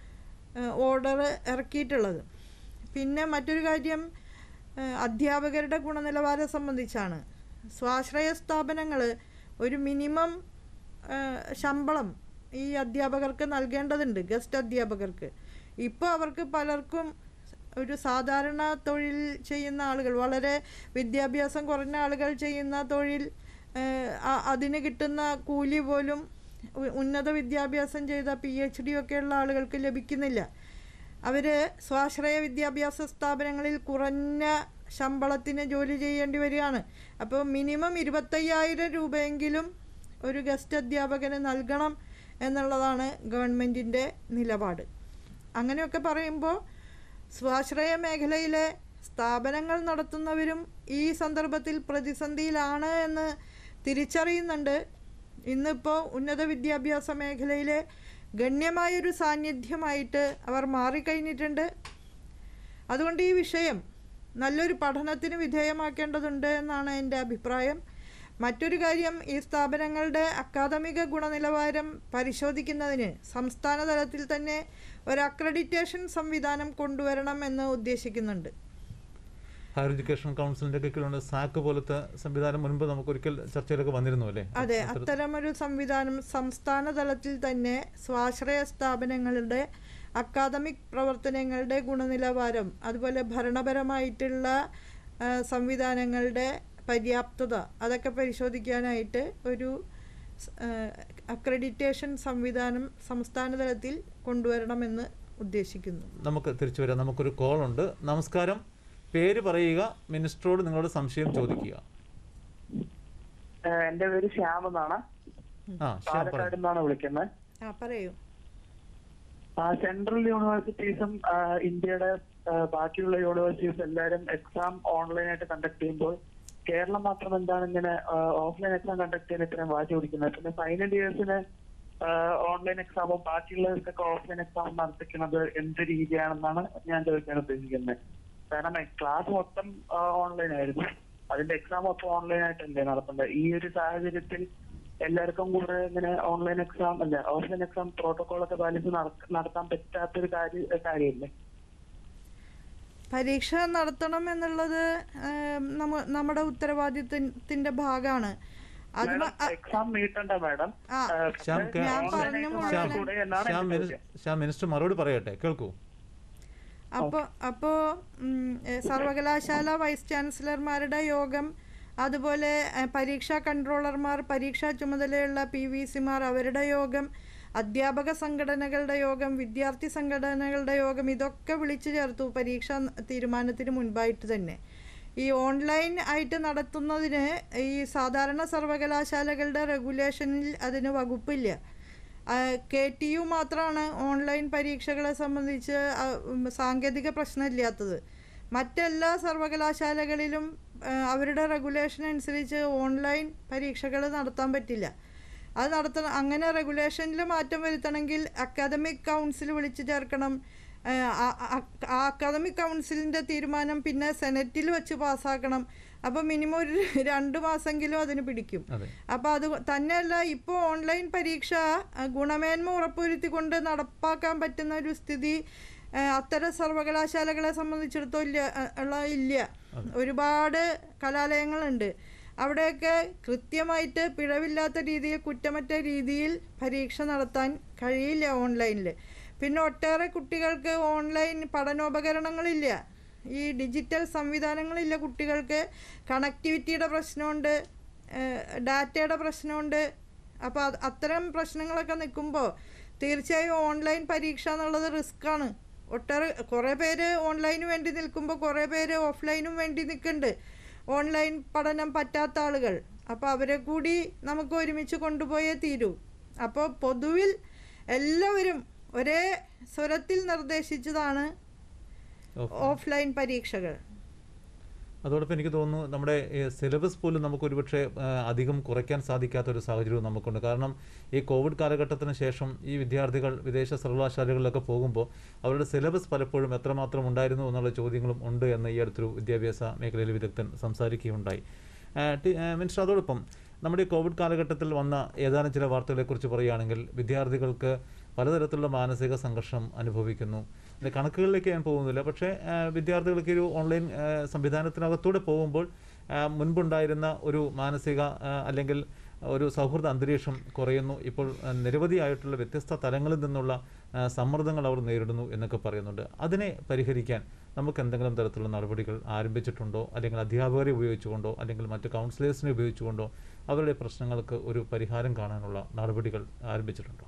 ഓർഡർ ഇറക്കിയിട്ടുള്ളത് പിന്നെ മറ്റൊരു കാര്യം ഏഹ്, അധ്യാപകരുടെ ഗുണനിലവാരം സംബന്ധിച്ചാണ് സ്വാശ്രയ സ്ഥാപനങ്ങൾ ഒരു മിനിമം ഏഹ്, ശമ്പളം ഈ അധ്യാപകർക്ക് നൽകേണ്ടതുണ്ട് ഗസ്റ്റ് അധ്യാപകർക്ക് ഇപ്പോൾ അവർക്ക് പലർക്കും ഒരു സാധാരണ തൊഴിൽ ചെയ്യുന്ന ആളുകൾ വളരെ വിദ്യാഭ്യാസം കുറഞ്ഞ ആളുകൾ ചെയ്യുന്ന തൊഴിൽ ഏഹ്, അ- അതിന് കിട്ടുന്ന കൂലി പോലും ഉ- ഉന്നത വിദ്യാഭ്യാസം ചെയ്ത പി എച്ച് ഡി ഒക്കെയുള്ള ആളുകൾക്ക് ലഭിക്കുന്നില്ല അവർ സ്വാശ്രയ വിദ്യാഭ്യാസ സ്ഥാപനങ്ങളിൽ കുറഞ്ഞ ശമ്പളത്തിന് ജോലി ചെയ്യേണ്ടി വരികയാണ് അപ്പോൾ മിനിമം ഇരുപത്തയ്യായിരം രൂപയെങ്കിലും ഒരു ഗസ്റ്റ് അധ്യാപകന് നൽകണം എന്നുള്ളതാണ് ഗവൺമെൻറ്റിൻ്റെ നിലപാട് അങ്ങനെയൊക്കെ പറയുമ്പോൾ സ്വാശ്രയ മേഖലയിലെ സ്ഥാപനങ്ങൾ നടത്തുന്നവരും ഈ സന്ദർഭത്തിൽ പ്രതിസന്ധിയിലാണ് എന്ന് തിരിച്ചറിയുന്നുണ്ട് ഇന്നിപ്പോൾ ഉന്നത വിദ്യാഭ്യാസ മേഖലയിലെ ഗണ്യമായൊരു സാന്നിധ്യമായിട്ട് അവർ മാറിക്കഴിഞ്ഞിട്ടുണ്ട് അതുകൊണ്ട് ഈ വിഷയം നല്ലൊരു പഠനത്തിന് വിധേയമാക്കേണ്ടതുണ്ട് എന്നാണ് എൻ്റെ അഭിപ്രായം മറ്റൊരു കാര്യം ഈ സ്ഥാപനങ്ങളുടെ അക്കാദമിക ഗുണനിലവാരം പരിശോധിക്കുന്നതിന് സംസ്ഥാന തലത്തിൽ തന്നെ ഒരു അക്രഡിറ്റേഷൻ സംവിധാനം കൊണ്ടുവരണം എന്ന് ഉദ്ദേശിക്കുന്നുണ്ട് ഹയർ എഡ്യൂക്കേഷൻ കൗൺസിലിന്റെ ഒക്കെ കീഴിലുള്ള സാക്ക് പോലത്തെ സംവിധാനം മുൻപ് നമുക്ക് ഒരിക്കൽ ചർച്ചയിലൊക്കെ വന്നിരുന്നു അല്ലേ അതെ അത്തരമൊരു സംവിധാനം സംസ്ഥാന തലത്തിൽ തന്നെ സ്വാശ്രയ സ്ഥാപനങ്ങളുടെ അക്കാദമിക് പ്രവർത്തനങ്ങളുടെ ഗുണനിലവാരം അതുപോലെ ഭരണപരമായിട്ടുള്ള ആ, സംവിധാനങ്ങളുടെ പര്യാപ്തത അതൊക്കെ പരിശോധിക്കാനായിട്ട് ഒരു അക്രഡിറ്റേഷൻ സംവിധാനം സംസ്ഥാന തലത്തിൽ കൊണ്ടുവരണമെന്ന് ഉദ്ദേശിക്കുന്നു നമുക്ക് തിരിച്ചു വരാം നമുക്കൊരു കോൾ ഉണ്ട് നമസ്കാരം പേര് പറയുക മിനിസ്റ്ററോട് നിങ്ങളുടെ സംശയം ചോദിക്കുക ഏഹ് എന്റെ പേര് ശ്യാം എന്നാണ് ആ ശ്യാം പാലക്കാട് പറയൂ. നിന്നാണ് വിളിക്കുന്നത് ആ പറയൂ ആ, സെൻട്രൽ യൂണിവേഴ്സിറ്റീസും ആ, ഇന്ത്യയുടെ ആ, ബാക്കിയുള്ള യൂണിവേഴ്സിറ്റീസ് എല്ലാവരും എക്സാം ഓൺലൈനായിട്ട് കണ്ടക്ട് ചെയ്യുമ്പോൾ കേരളം മാത്രം എന്താണ് ഇങ്ങനെ ഓഫ്ലൈൻ എക്സാം കണ്ടക്ട് ചെയ്യാൻ ഇത്രയും വാശി പിടിക്കുന്നത് പിന്നെ ഫൈനൽ ഇയേഴ്സിന് ഓൺലൈൻ എക്സാമും ബാക്കിയുള്ളവർക്കൊക്കെ ഓഫ്ലൈൻ എക്സാം നടത്തിക്കുന്നത് എന്ത് രീതിയാണെന്നാണ് ഞാൻ ചോദിക്കാൻ ഉദ്ദേശിക്കുന്നത് കാരണം ക്ലാസ് മൊത്തം ഓൺലൈൻ ആയിരുന്നു അതിന്റെ എക്സാം അപ്പോൾ ഓൺലൈൻ ആയിട്ടല്ലേ നടത്തേണ്ടത് ഈ ഒരു സാഹചര്യത്തിൽ എല്ലാവർക്കും കൂടെ ഇങ്ങനെ ഓൺലൈൻ എക്സാം അല്ല ഓഫ്ലൈൻ എക്സാം പ്രോട്ടോകോൾ ഒക്കെ പാലിച്ച് നട- നടത്താൻ പറ്റാത്തൊരു കാര്യ കാര്യമല്ലേ പരീക്ഷ നടത്തണം എന്നുള്ളത് ഏം, നമ്മ- നമ്മുടെ ഉത്തരവാദിത്തത്തിന്റെ ഭാഗമാണ് അത് മ- അ- എക്സാം നീട്ടണ്ട മാഡം ആ, ശ്യാം കേ- ഞാൻ ഓൺലൈൻ പറഞ്ഞു എക്സാം മോളെ. നടത്തിക്കൂടെ എന്നാണ് ശ്യാം എന്റെ മിനി- ചോദ്യം. ശ്യാം മിനിസ്റ്റർ മറുപടി പറയട്ടെ കേൾക്കൂ അപ്പോ അപ്പോ ഉം, ഏ, സർവകലാശാല വൈസ് ചാൻസലർമാരുടെ യോഗം അതുപോലെ ഏ, പരീക്ഷാ കൺട്രോളർമാർ പരീക്ഷാ ചുമതലയുള്ള പി വി സിമാർ അവരുടെ യോഗം അധ്യാപക സംഘടനകളുടെ യോഗം വിദ്യാർത്ഥി സംഘടനകളുടെ യോഗം ഇതൊക്കെ വിളിച്ചു ചേർത്തു പരീക്ഷാ തീരുമാനത്തിന് മുൻപായിട്ട് തന്നെ ഈ ഓൺലൈൻ ആയിട്ട് നടത്തുന്നതിന് ഈ സാധാരണ സർവകലാശാലകളുടെ റെഗുലേഷനിൽ അതിന് വകുപ്പില്ല കെ ടി യു മാത്രമാണ് ഓൺലൈൻ പരീക്ഷകളെ സംബന്ധിച്ച് ആ, ഉം, സാങ്കേതിക പ്രശ്നമില്ലാത്തത് മറ്റെല്ലാ സർവകലാശാലകളിലും ആ, അവരുടെ റെഗുലേഷൻ അനുസരിച്ച് ഓൺലൈൻ പരീക്ഷകൾ നടത്താൻ പറ്റില്ല അത് നടത്തണം അങ്ങനെ റെഗുലേഷനിൽ മാറ്റം വരുത്തണമെങ്കിൽ അക്കാദമിക് കൗൺസിൽ വിളിച്ചു ചേർക്കണം ആ, ആ- ആ- ആ അക്കാദമിക് കൗൺസിലിൻ്റെ തീരുമാനം പിന്നെ സെനറ്റിൽ വെച്ച് പാസ്സാക്കണം അപ്പോൾ മിനിമം ഒരു രണ്ട് മാസമെങ്കിലും അതിന് പിടിക്കും അതെ അപ്പോൾ അത് തന്നെയല്ല ഇപ്പോൾ ഓൺലൈൻ പരീക്ഷ അഹ്, ഗുണമേന്മ ഉറപ്പുവരുത്തിക്കൊണ്ട് നടപ്പാക്കാൻ പറ്റുന്ന ഒരു സ്ഥിതി അഹ്, അത്തരം സർവകലാശാലകളെ സംബന്ധിച്ചിടത്തോളം ഇല്ല അഹ്, ഉള്ള ഇല്ല ഒരുപാട് കലാലയങ്ങളുണ്ട് അവിടെയൊക്കെ കൃത്യമായിട്ട് പിഴവില്ലാത്ത രീതിയിൽ കുറ്റമറ്റ രീതിയിൽ പരീക്ഷ നടത്താൻ കഴിയില്ല ഓൺലൈനിൽ പിന്നെ ഒട്ടേറെ കുട്ടികൾക്ക് ഓൺലൈൻ പഠനോപകരണങ്ങളില്ല ഈ ഡിജിറ്റൽ സംവിധാനങ്ങളില്ല കുട്ടികൾക്ക് കണക്ടിവിറ്റിയുടെ പ്രശ്നമുണ്ട് ഏഹ് ഡാറ്റയുടെ പ്രശ്നമുണ്ട് അപ്പോൾ അത് അത്തരം പ്രശ്നങ്ങളൊക്കെ നിൽക്കുമ്പോൾ തീർച്ചയായും ഓൺലൈൻ പരീക്ഷ എന്നുള്ളത് റിസ്ക്കാണ് ഒട്ടേറെ കുറേ പേര് ഓൺലൈന് വേണ്ടി നിൽക്കുമ്പോൾ കുറേ പേര് ഓഫ്ലൈനും വേണ്ടി നിൽക്കുന്നുണ്ട് ഓൺലൈൻ പഠനം പറ്റാത്ത ആളുകൾ അപ്പോൾ അവരെ കൂടി നമുക്ക് ഒരുമിച്ച് കൊണ്ടുപോയേ തീരൂ അപ്പോൾ പൊതുവിൽ എല്ലാവരും ഒരേ സ്വരത്തിൽ നിർദ്ദേശിച്ചതാണ് ഓക്കെ ഓഫ്ലൈൻ പരീക്ഷകൾ അതോടൊപ്പം എനിക്ക് തോന്നുന്നു നമ്മുടെ സിലബസ് പോലും നമുക്ക് ഒരുപക്ഷെ ആ, അധികം കുറയ്ക്കാൻ സാധിക്കാത്ത ഒരു സാഹചര്യവും നമുക്കുണ്ട് കാരണം ഈ കോവിഡ് കാലഘട്ടത്തിന് ശേഷം ഈ വിദ്യാർത്ഥികൾ വിദേശ സർവകലാശാലകളിലൊക്കെ പോകുമ്പോൾ അവരുടെ സിലബസ് പലപ്പോഴും എത്രമാത്രം ഉണ്ടായിരുന്നു എന്നുള്ള ചോദ്യങ്ങളും ഉണ്ട് എന്ന് ഈ അടുത്തൊരു വിദ്യാഭ്യാസ മേഖലയിലെ വിദഗ്ധൻ സംസാരിക്കുകയുണ്ടായി ആ, ടി- ആ, മിനിസ്റ്റർ അതോടൊപ്പം നമ്മുടെ ഈ കോവിഡ് കാലഘട്ടത്തിൽ വന്ന ഏതാനും ചില വാർത്തകളെക്കുറിച്ച് പറയുകയാണെങ്കിൽ വിദ്യാർത്ഥികൾക്ക് പലതരത്തിലുള്ള മാനസിക സംഘർഷം അനുഭവിക്കുന്നു ഇതിന്റെ കണക്കുകളിലേക്ക് ഞാൻ പോകുന്നില്ല പക്ഷേ ആ, വിദ്യാർത്ഥികൾക്ക് ഒരു ഓൺലൈൻ ആ, സംവിധാനത്തിനകത്തൂടെ പോകുമ്പോൾ ആ, മുൻപുണ്ടായിരുന്ന ഒരു മാനസിക ആ, അല്ലെങ്കിൽ ഒരു സൗഹൃദ അന്തരീക്ഷം കുറയുന്നു ഇപ്പോൾ ആ, നിരവധിയായിട്ടുള്ള വ്യത്യസ്ത തലങ്ങളിൽ നിന്നുള്ള ആ, സമ്മർദ്ദങ്ങൾ അവർ നേരിടുന്നു എന്നൊക്കെ പറയുന്നുണ്ട് അതിനെ പരിഹരിക്കാൻ നമുക്ക് എന്തെങ്കിലും തരത്തിലുള്ള നടപടികൾ ആരംഭിച്ചിട്ടുണ്ടോ അല്ലെങ്കിൽ അധ്യാപകരെ ഉപയോഗിച്ചുകൊണ്ടോ അല്ലെങ്കിൽ മറ്റ് കൗൺസിലേഴ്സിനെ ഉപയോഗിച്ചുകൊണ്ടോ അവരുടെ പ്രശ്നങ്ങൾക്ക് ഒരു പരിഹാരം കാണാനുള്ള നടപടികൾ ആരംഭിച്ചിട്ടുണ്ടോ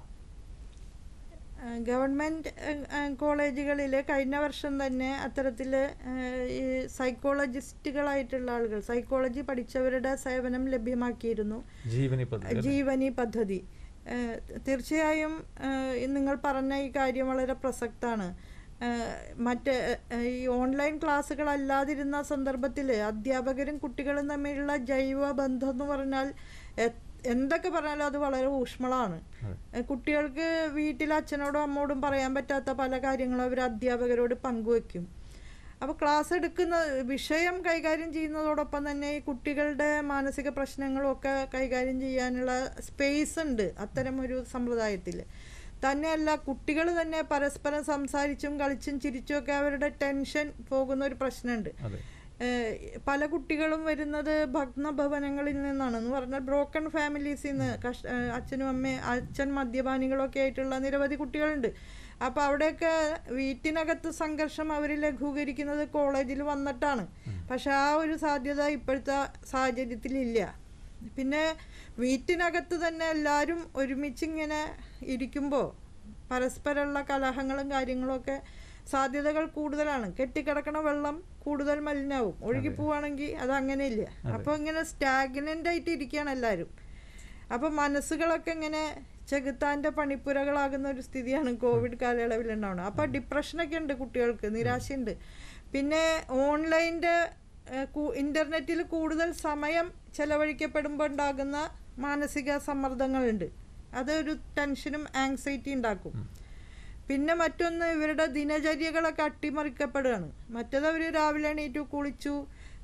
ഗവൺമെൻറ് കോളേജുകളിൽ കഴിഞ്ഞ വർഷം തന്നെ അത്തരത്തിൽ ഈ സൈക്കോളജിസ്റ്റുകളായിട്ടുള്ള ആളുകൾ സൈക്കോളജി പഠിച്ചവരുടെ സേവനം ലഭ്യമാക്കിയിരുന്നു ജീവനി പദ്ധതി അല്ലേ? ജീവനി പദ്ധതി ഏഹ് തീർച്ചയായും ഏഹ് നിങ്ങൾ പറഞ്ഞ ഈ കാര്യം വളരെ പ്രസക്താണ് ഏഹ് മറ്റ് ഏഹ് ഈ ഓൺലൈൻ ക്ലാസ്സുകൾ അല്ലാതിരുന്ന സന്ദർഭത്തിൽ അധ്യാപകരും കുട്ടികളും തമ്മിലുള്ള ജൈവ ബന്ധം എന്ന് പറഞ്ഞാൽ എ- എന്തൊക്കെ പറഞ്ഞാലും അത് വളരെ ഊഷ്മളമാണ് അതെ. ഏഹ് കുട്ടികൾക്ക് വീട്ടിൽ അച്ഛനോടും അമ്മോടും പറയാൻ പറ്റാത്ത പല കാര്യങ്ങളും അവർ അധ്യാപകരോട് പങ്കുവെക്കും അപ്പോൾ ക്ലാസ് എടുക്കുന്ന വിഷയം കൈകാര്യം ചെയ്യുന്നതോടൊപ്പം തന്നെ ഈ കുട്ടികളുടെ മാനസിക പ്രശ്നങ്ങളും ഒക്കെ കൈകാര്യം ചെയ്യാനുള്ള സ്പേസ് ഉണ്ട് അത്തരം ഒരു സമ്പ്രദായത്തിൽ തന്നെയല്ല കുട്ടികൾ തന്നെ പരസ്പരം സംസാരിച്ചും കളിച്ചും ചിരിച്ചും ഒക്കെ അവരുടെ ടെൻഷൻ പോകുന്ന ഒരു പ്രശ്നമുണ്ട് അതെ ഏഹ് പല കുട്ടികളും വരുന്നത് ഭഗ്നഭവനങ്ങളിൽ നിന്നാണ് എന്ന് പറഞ്ഞാൽ ബ്രോക്കൺ ഫാമിലീസിൽ നിന്ന് കഷ് ഏഹ് അച്ഛനും അമ്മയും അച്ഛൻ മദ്യപാനികളൊക്കെ ആയിട്ടുള്ള നിരവധി കുട്ടികളുണ്ട് അപ്പോൾ അവിടെയൊക്കെ വീട്ടിനകത്ത് സംഘർഷം അവർ ലഘൂകരിക്കുന്നത് കോളേജിൽ വന്നിട്ടാണ് പക്ഷെ ആ ഒരു സാധ്യത ഇപ്പോഴത്തെ സാഹചര്യത്തിലില്ല പിന്നെ വീട്ടിനകത്ത് തന്നെ എല്ലാവരും ഒരുമിച്ചിങ്ങനെ ഇരിക്കുമ്പോൾ പരസ്പരമുള്ള കലഹങ്ങളും കാര്യങ്ങളൊക്കെ സാധ്യതകൾ കൂടുതലാണ് കെട്ടിക്കിടക്കണ വെള്ളം കൂടുതൽ മലിനാവും ഒഴുകി പോവാണെങ്കിൽ അത് അങ്ങനെയില്ല അപ്പോൾ ഇങ്ങനെ സ്റ്റാഗ്നൻ്റ് ആയിട്ട് ഇരിക്കുകയാണ് എല്ലാവരും അപ്പോൾ മനസ്സുകളൊക്കെ ഇങ്ങനെ ചെകുത്താൻ്റെ പണിപ്പുരകളാകുന്ന ഒരു സ്ഥിതിയാണ് കോവിഡ് കാലയളവിൽ ഉണ്ടാവുന്നത് അപ്പോൾ ഡിപ്രഷനൊക്കെ ഉണ്ട് കുട്ടികൾക്ക് നിരാശയുണ്ട് പിന്നെ ഓൺലൈൻ്റെ ഇൻ്റർനെറ്റിൽ കൂടുതൽ സമയം ചെലവഴിക്കപ്പെടുമ്പോൾ ഉണ്ടാകുന്ന മാനസിക സമ്മർദ്ദങ്ങളുണ്ട് അതൊരു ടെൻഷനും ആങ്സൈറ്റി ഉണ്ടാക്കും പിന്നെ മറ്റൊന്ന് ഇവരുടെ ദിനചര്യകളൊക്കെ അട്ടിമറിക്കപ്പെടുകയാണ് മറ്റേത് അവർ രാവിലെ എണീറ്റു കുളിച്ചു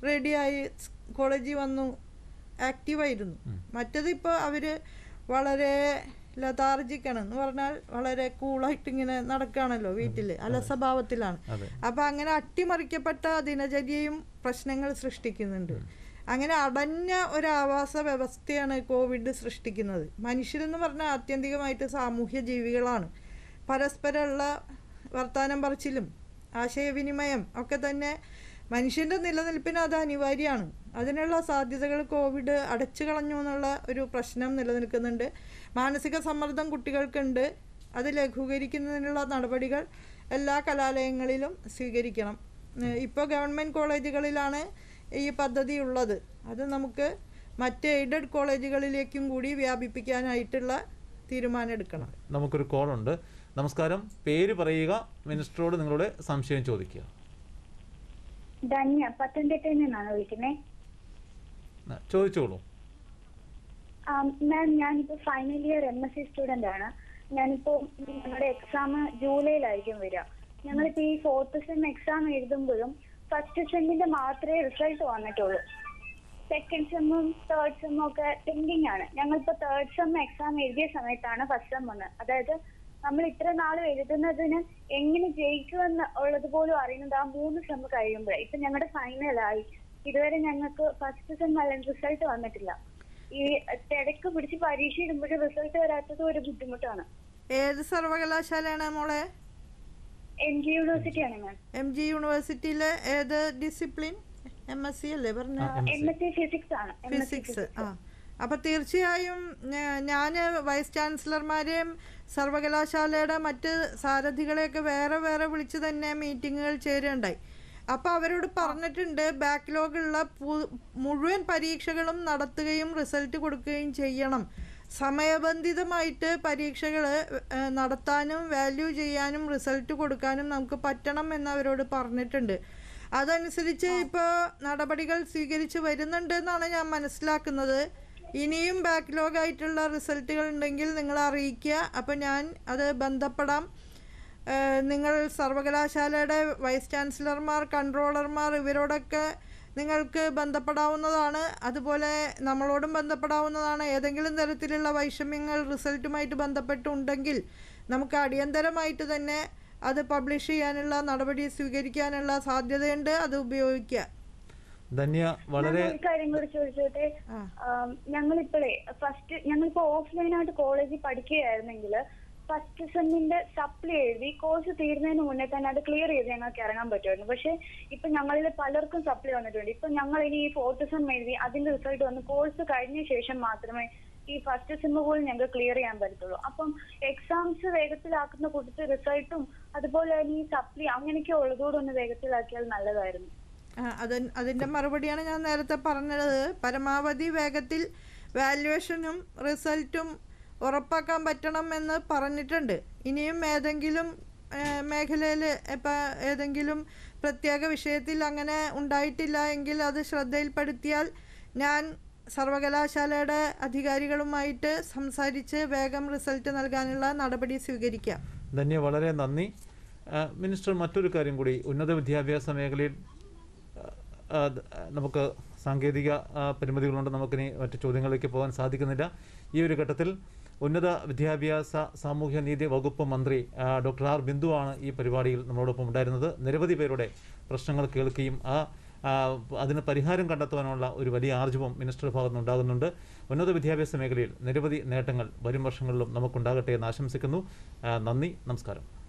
റെഡിയായി കോളേജിൽ വന്നു ആക്റ്റീവായിരുന്നു മറ്റത് ഇപ്പോൾ അവർ വളരെ ലതാർജിക്കാണ് എന്ന് പറഞ്ഞാൽ വളരെ കൂളായിട്ട് ഇങ്ങനെ നടക്കുകയാണല്ലോ വീട്ടിൽ അലസഭാവത്തിലാണ് അതെ. അപ്പം അങ്ങനെ അട്ടിമറിക്കപ്പെട്ട ദിനചര്യയും പ്രശ്നങ്ങൾ സൃഷ്ടിക്കുന്നുണ്ട് അങ്ങനെ അടഞ്ഞ ഒരു ആവാസ വ്യവസ്ഥയാണ് കോവിഡ് സൃഷ്ടിക്കുന്നത് മനുഷ്യരെന്ന് പറഞ്ഞാൽ ആത്യന്തികമായിട്ട് സാമൂഹ്യ ജീവികളാണ് പരസ്പരമുള്ള വർത്തമാനം പറച്ചിലും ആശയവിനിമയം ഒക്കെ തന്നെ മനുഷ്യൻ്റെ നിലനിൽപ്പിന് അത് അനിവാര്യമാണ് അതിനുള്ള സാധ്യതകൾ കോവിഡ് അടച്ചു കളഞ്ഞു എന്നുള്ള ഒരു പ്രശ്നം നിലനിൽക്കുന്നുണ്ട് മാനസിക സമ്മർദ്ദം കുട്ടികൾക്കുണ്ട് അത് ലഘൂകരിക്കുന്നതിനുള്ള നടപടികൾ എല്ലാ കലാലയങ്ങളിലും സ്വീകരിക്കണം ഇപ്പോൾ ഗവൺമെൻറ് കോളേജുകളിലാണ് ഈ പദ്ധതി ഉള്ളത് അത് നമുക്ക് മറ്റ് എയ്ഡഡ് കോളേജുകളിലേക്കും കൂടി വ്യാപിപ്പിക്കാനായിട്ടുള്ള തീരുമാനം എടുക്കണം നമുക്കൊരു കോളുണ്ട് നമസ്കാരം പേര് പറയുക മിനിസ്റ്ററോട് നിങ്ങളുടെ സംശയം ചോദിക്കുക ധന്യ പത്തനംതിട്ടയിൽ നിന്നാണ് വിളിക്കുന്നത് ആ, ചോദിച്ചോളൂ മാം ഞാനിപ്പോ final year M S C student ആണ് ഞാനിപ്പോ ഞങ്ങളുടെ എക്സാം ജൂലൈയിലായിരിക്കും വരിക ഞങ്ങളിപ്പോ ഈ ഫോർത്ത് സെം എക്സാം എഴുതുമ്പോഴും ഫസ്റ്റ് സെമ്മിന്റെ മാത്രമേ റിസൾട്ട് വന്നിട്ടുള്ളൂ സെക്കൻഡ് സെമ്മും തേർഡ് സെമ്മും ഒക്കെ പെൻഡിങ് ആണ് ഞങ്ങളിപ്പോ തേർഡ് സെം എക്സാം എഴുതിയ സമയത്താണ് ഫസ്റ്റ് സെം വന്നത് അതായത് നമ്മൾ ഇത്ര നാളും എഴുതുന്നതിന് എങ്ങനെ ജയിക്കുമെന്ന് ഉള്ളത് പോലും അറിയുന്നത് ആ മൂന്ന് സെം കഴിയുമ്പോഴേ ഇപ്പൊ ഞങ്ങളുടെ ഫൈനലായി ഇതുവരെ ഞങ്ങൾക്ക് ഫസ്റ്റ് സെം അല്ലെങ്കിൽ റിസൾട്ട് വന്നിട്ടില്ല ഈ തിരക്ക് പിടിച്ച് പരീക്ഷ ഇടുമ്പോഴും റിസൾട്ട് വരാത്തത് ഒരു ബുദ്ധിമുട്ടാണ് ഏത് സർവകലാശാലയാണ് മോളെ എം ജി യൂണിവേഴ്സിറ്റിയാണ് മാം എം ജി യൂണിവേഴ്സിറ്റിയിലെ ഏത് ഡിസിപ്ലിൻ എം എസ് സി അല്ലേ പറഞ്ഞ എം എസ് സി ഫിസിക്സ് ആണ് ഫിസിക്സ് ആ അപ്പം തീർച്ചയായും ഞാൻ വൈസ് ചാൻസലർമാരെയും സർവകലാശാലയുടെ മറ്റ് സാരഥികളെയൊക്കെ വേറെ വേറെ വിളിച്ച് തന്നെ മീറ്റിങ്ങുകൾ ചേരുകയുണ്ടായി അപ്പോൾ അവരോട് പറഞ്ഞിട്ടുണ്ട് ബാക്ക്ലോഗുള്ള പു- മുഴുവൻ പരീക്ഷകളും നടത്തുകയും റിസൾട്ട് കൊടുക്കുകയും ചെയ്യണം സമയബന്ധിതമായിട്ട് പരീക്ഷകൾ നടത്താനും വാല്യൂ ചെയ്യാനും റിസൾട്ട് കൊടുക്കാനും നമുക്ക് പറ്റണം എന്ന് അവരോട് പറഞ്ഞിട്ടുണ്ട് അതനുസരിച്ച് ഇപ്പോൾ നടപടികൾ സ്വീകരിച്ച് വരുന്നുണ്ട് എന്നാണ് ഞാൻ മനസ്സിലാക്കുന്നത് ഇനിയും ബാക്ക്ലോഗ് ആയിട്ടുള്ള റിസൾട്ടുകൾ ഉണ്ടെങ്കിൽ നിങ്ങൾ അറിയിക്കുക അപ്പോൾ ഞാൻ അത് ബന്ധപ്പെടാം ഏഹ് നിങ്ങൾ സർവകലാശാലയുടെ വൈസ് ചാൻസലർമാർ കൺട്രോളർമാർ ഇവരോടൊക്കെ നിങ്ങൾക്ക് ബന്ധപ്പെടാവുന്നതാണ് അതുപോലെ നമ്മളോടും ബന്ധപ്പെടാവുന്നതാണ് ഏതെങ്കിലും തരത്തിലുള്ള വൈഷമ്യങ്ങൾ റിസൾട്ടുമായിട്ട് ബന്ധപ്പെട്ടുണ്ടെങ്കിൽ നമുക്ക് അടിയന്തരമായിട്ട് തന്നെ അത് പബ്ലിഷ് ചെയ്യാനുള്ള നടപടി സ്വീകരിക്കാനുള്ള സാധ്യതയുണ്ട് അത് ഉപയോഗിക്കുക ധന്യ വളരെ ഒരു കാര്യം കൂടി ചോദിച്ചോട്ടെ ആ. ഞങ്ങളിപ്പോഴേ ഫസ്റ്റ് ഞങ്ങളിപ്പോ ഓഫ്ലൈൻ ആയിട്ട് കോളേജിൽ പഠിക്കുകയായിരുന്നെങ്കിൽ ഫസ്റ്റ് സെമ്മിന്റെ സപ്ലി എഴുതി കോഴ്സ് തീരുന്നതിന് മുന്നേ തന്നെ അത് ക്ലിയർ ചെയ്ത് ഞങ്ങൾക്ക് ഇറങ്ങാൻ പറ്റുമായിരുന്നു പക്ഷെ ഇപ്പൊ ഞങ്ങളിൽ പലർക്കും സപ്ലി വന്നിട്ടുണ്ട് ഇപ്പൊ ഞങ്ങൾ ഇനി ഈ ഫോർത്ത് സെം എഴുതി അതിന്റെ റിസൾട്ട് വന്ന് കോഴ്സ് കഴിഞ്ഞ ശേഷം മാത്രമേ ഈ ഫസ്റ്റ് സെം പോലും ഞങ്ങൾക്ക് ക്ലിയർ ചെയ്യാൻ പറ്റത്തുള്ളൂ അപ്പം എക്സാംസ് വേഗത്തിലാക്കുന്ന കൂട്ടത്തിൽ റിസൾട്ടും അതുപോലെ തന്നെ ഈ സപ്ലി അങ്ങനെയൊക്കെ ഉള്ളതുകൂടെ ഒന്ന് വേഗത്തിലാക്കിയാൽ നല്ലതായിരുന്നു ആ, അത് അതിൻ്റെ മറുപടിയാണ് ഞാൻ നേരത്തെ പറഞ്ഞത് പരമാവധി വേഗത്തിൽ വാല്യുവേഷനും റിസൾട്ടും ഉറപ്പാക്കാൻ പറ്റണം എന്ന് പറഞ്ഞിട്ടുണ്ട് ഇനിയും ഏതെങ്കിലും മേഖലയിൽ ഇപ്പം ഏതെങ്കിലും പ്രത്യേക വിഷയത്തിൽ അങ്ങനെ ഉണ്ടായിട്ടില്ല എങ്കിൽ അത് ശ്രദ്ധയിൽപ്പെടുത്തിയാൽ ഞാൻ സർവകലാശാലയുടെ അധികാരികളുമായിട്ട് സംസാരിച്ച് വേഗം റിസൾട്ട് നൽകാനുള്ള നടപടി സ്വീകരിക്കാം ധന്യ വളരെ നന്ദി ആ, മിനിസ്റ്റർ മറ്റൊരു കാര്യം കൂടി ഉന്നത വിദ്യാഭ്യാസ മേഖലയിൽ ആ, ആ, ദ- ആ, നമുക്ക് സാങ്കേതിക ആ, പരിമിതികളുണ്ട് നമുക്കിനി മറ്റു ചോദ്യങ്ങളിലേക്ക് പോകാൻ സാധിക്കുന്നില്ല ഈ ഒരു ഘട്ടത്തിൽ ഉന്നത വിദ്യാഭ്യാസ സാമൂഹ്യ നീതി വകുപ്പ് മന്ത്രി ആ, ഡോക്ടർ ആർ ബിന്ദുവാണ് ഈ പരിപാടിയിൽ നമ്മളോടൊപ്പം ഉണ്ടായിരുന്നത് നിരവധി പേരുടെ പ്രശ്നങ്ങൾ കേൾക്കുകയും ആ ആ, അതിന് പരിഹാരം കണ്ടെത്തുവാനുള്ള ഒരു വലിയ ആർജവം മിനിസ്റ്റർ ഭാഗത്ത് ഉണ്ടാകുന്നുണ്ട് ഉന്നത വിദ്യാഭ്യാസ മേഖലയിൽ നിരവധി നേട്ടങ്ങൾ വരും വർഷങ്ങളിലും നമുക്കുണ്ടാകട്ടെ എന്ന് ആശംസിക്കുന്നു ആ, നന്ദി നമസ്കാരം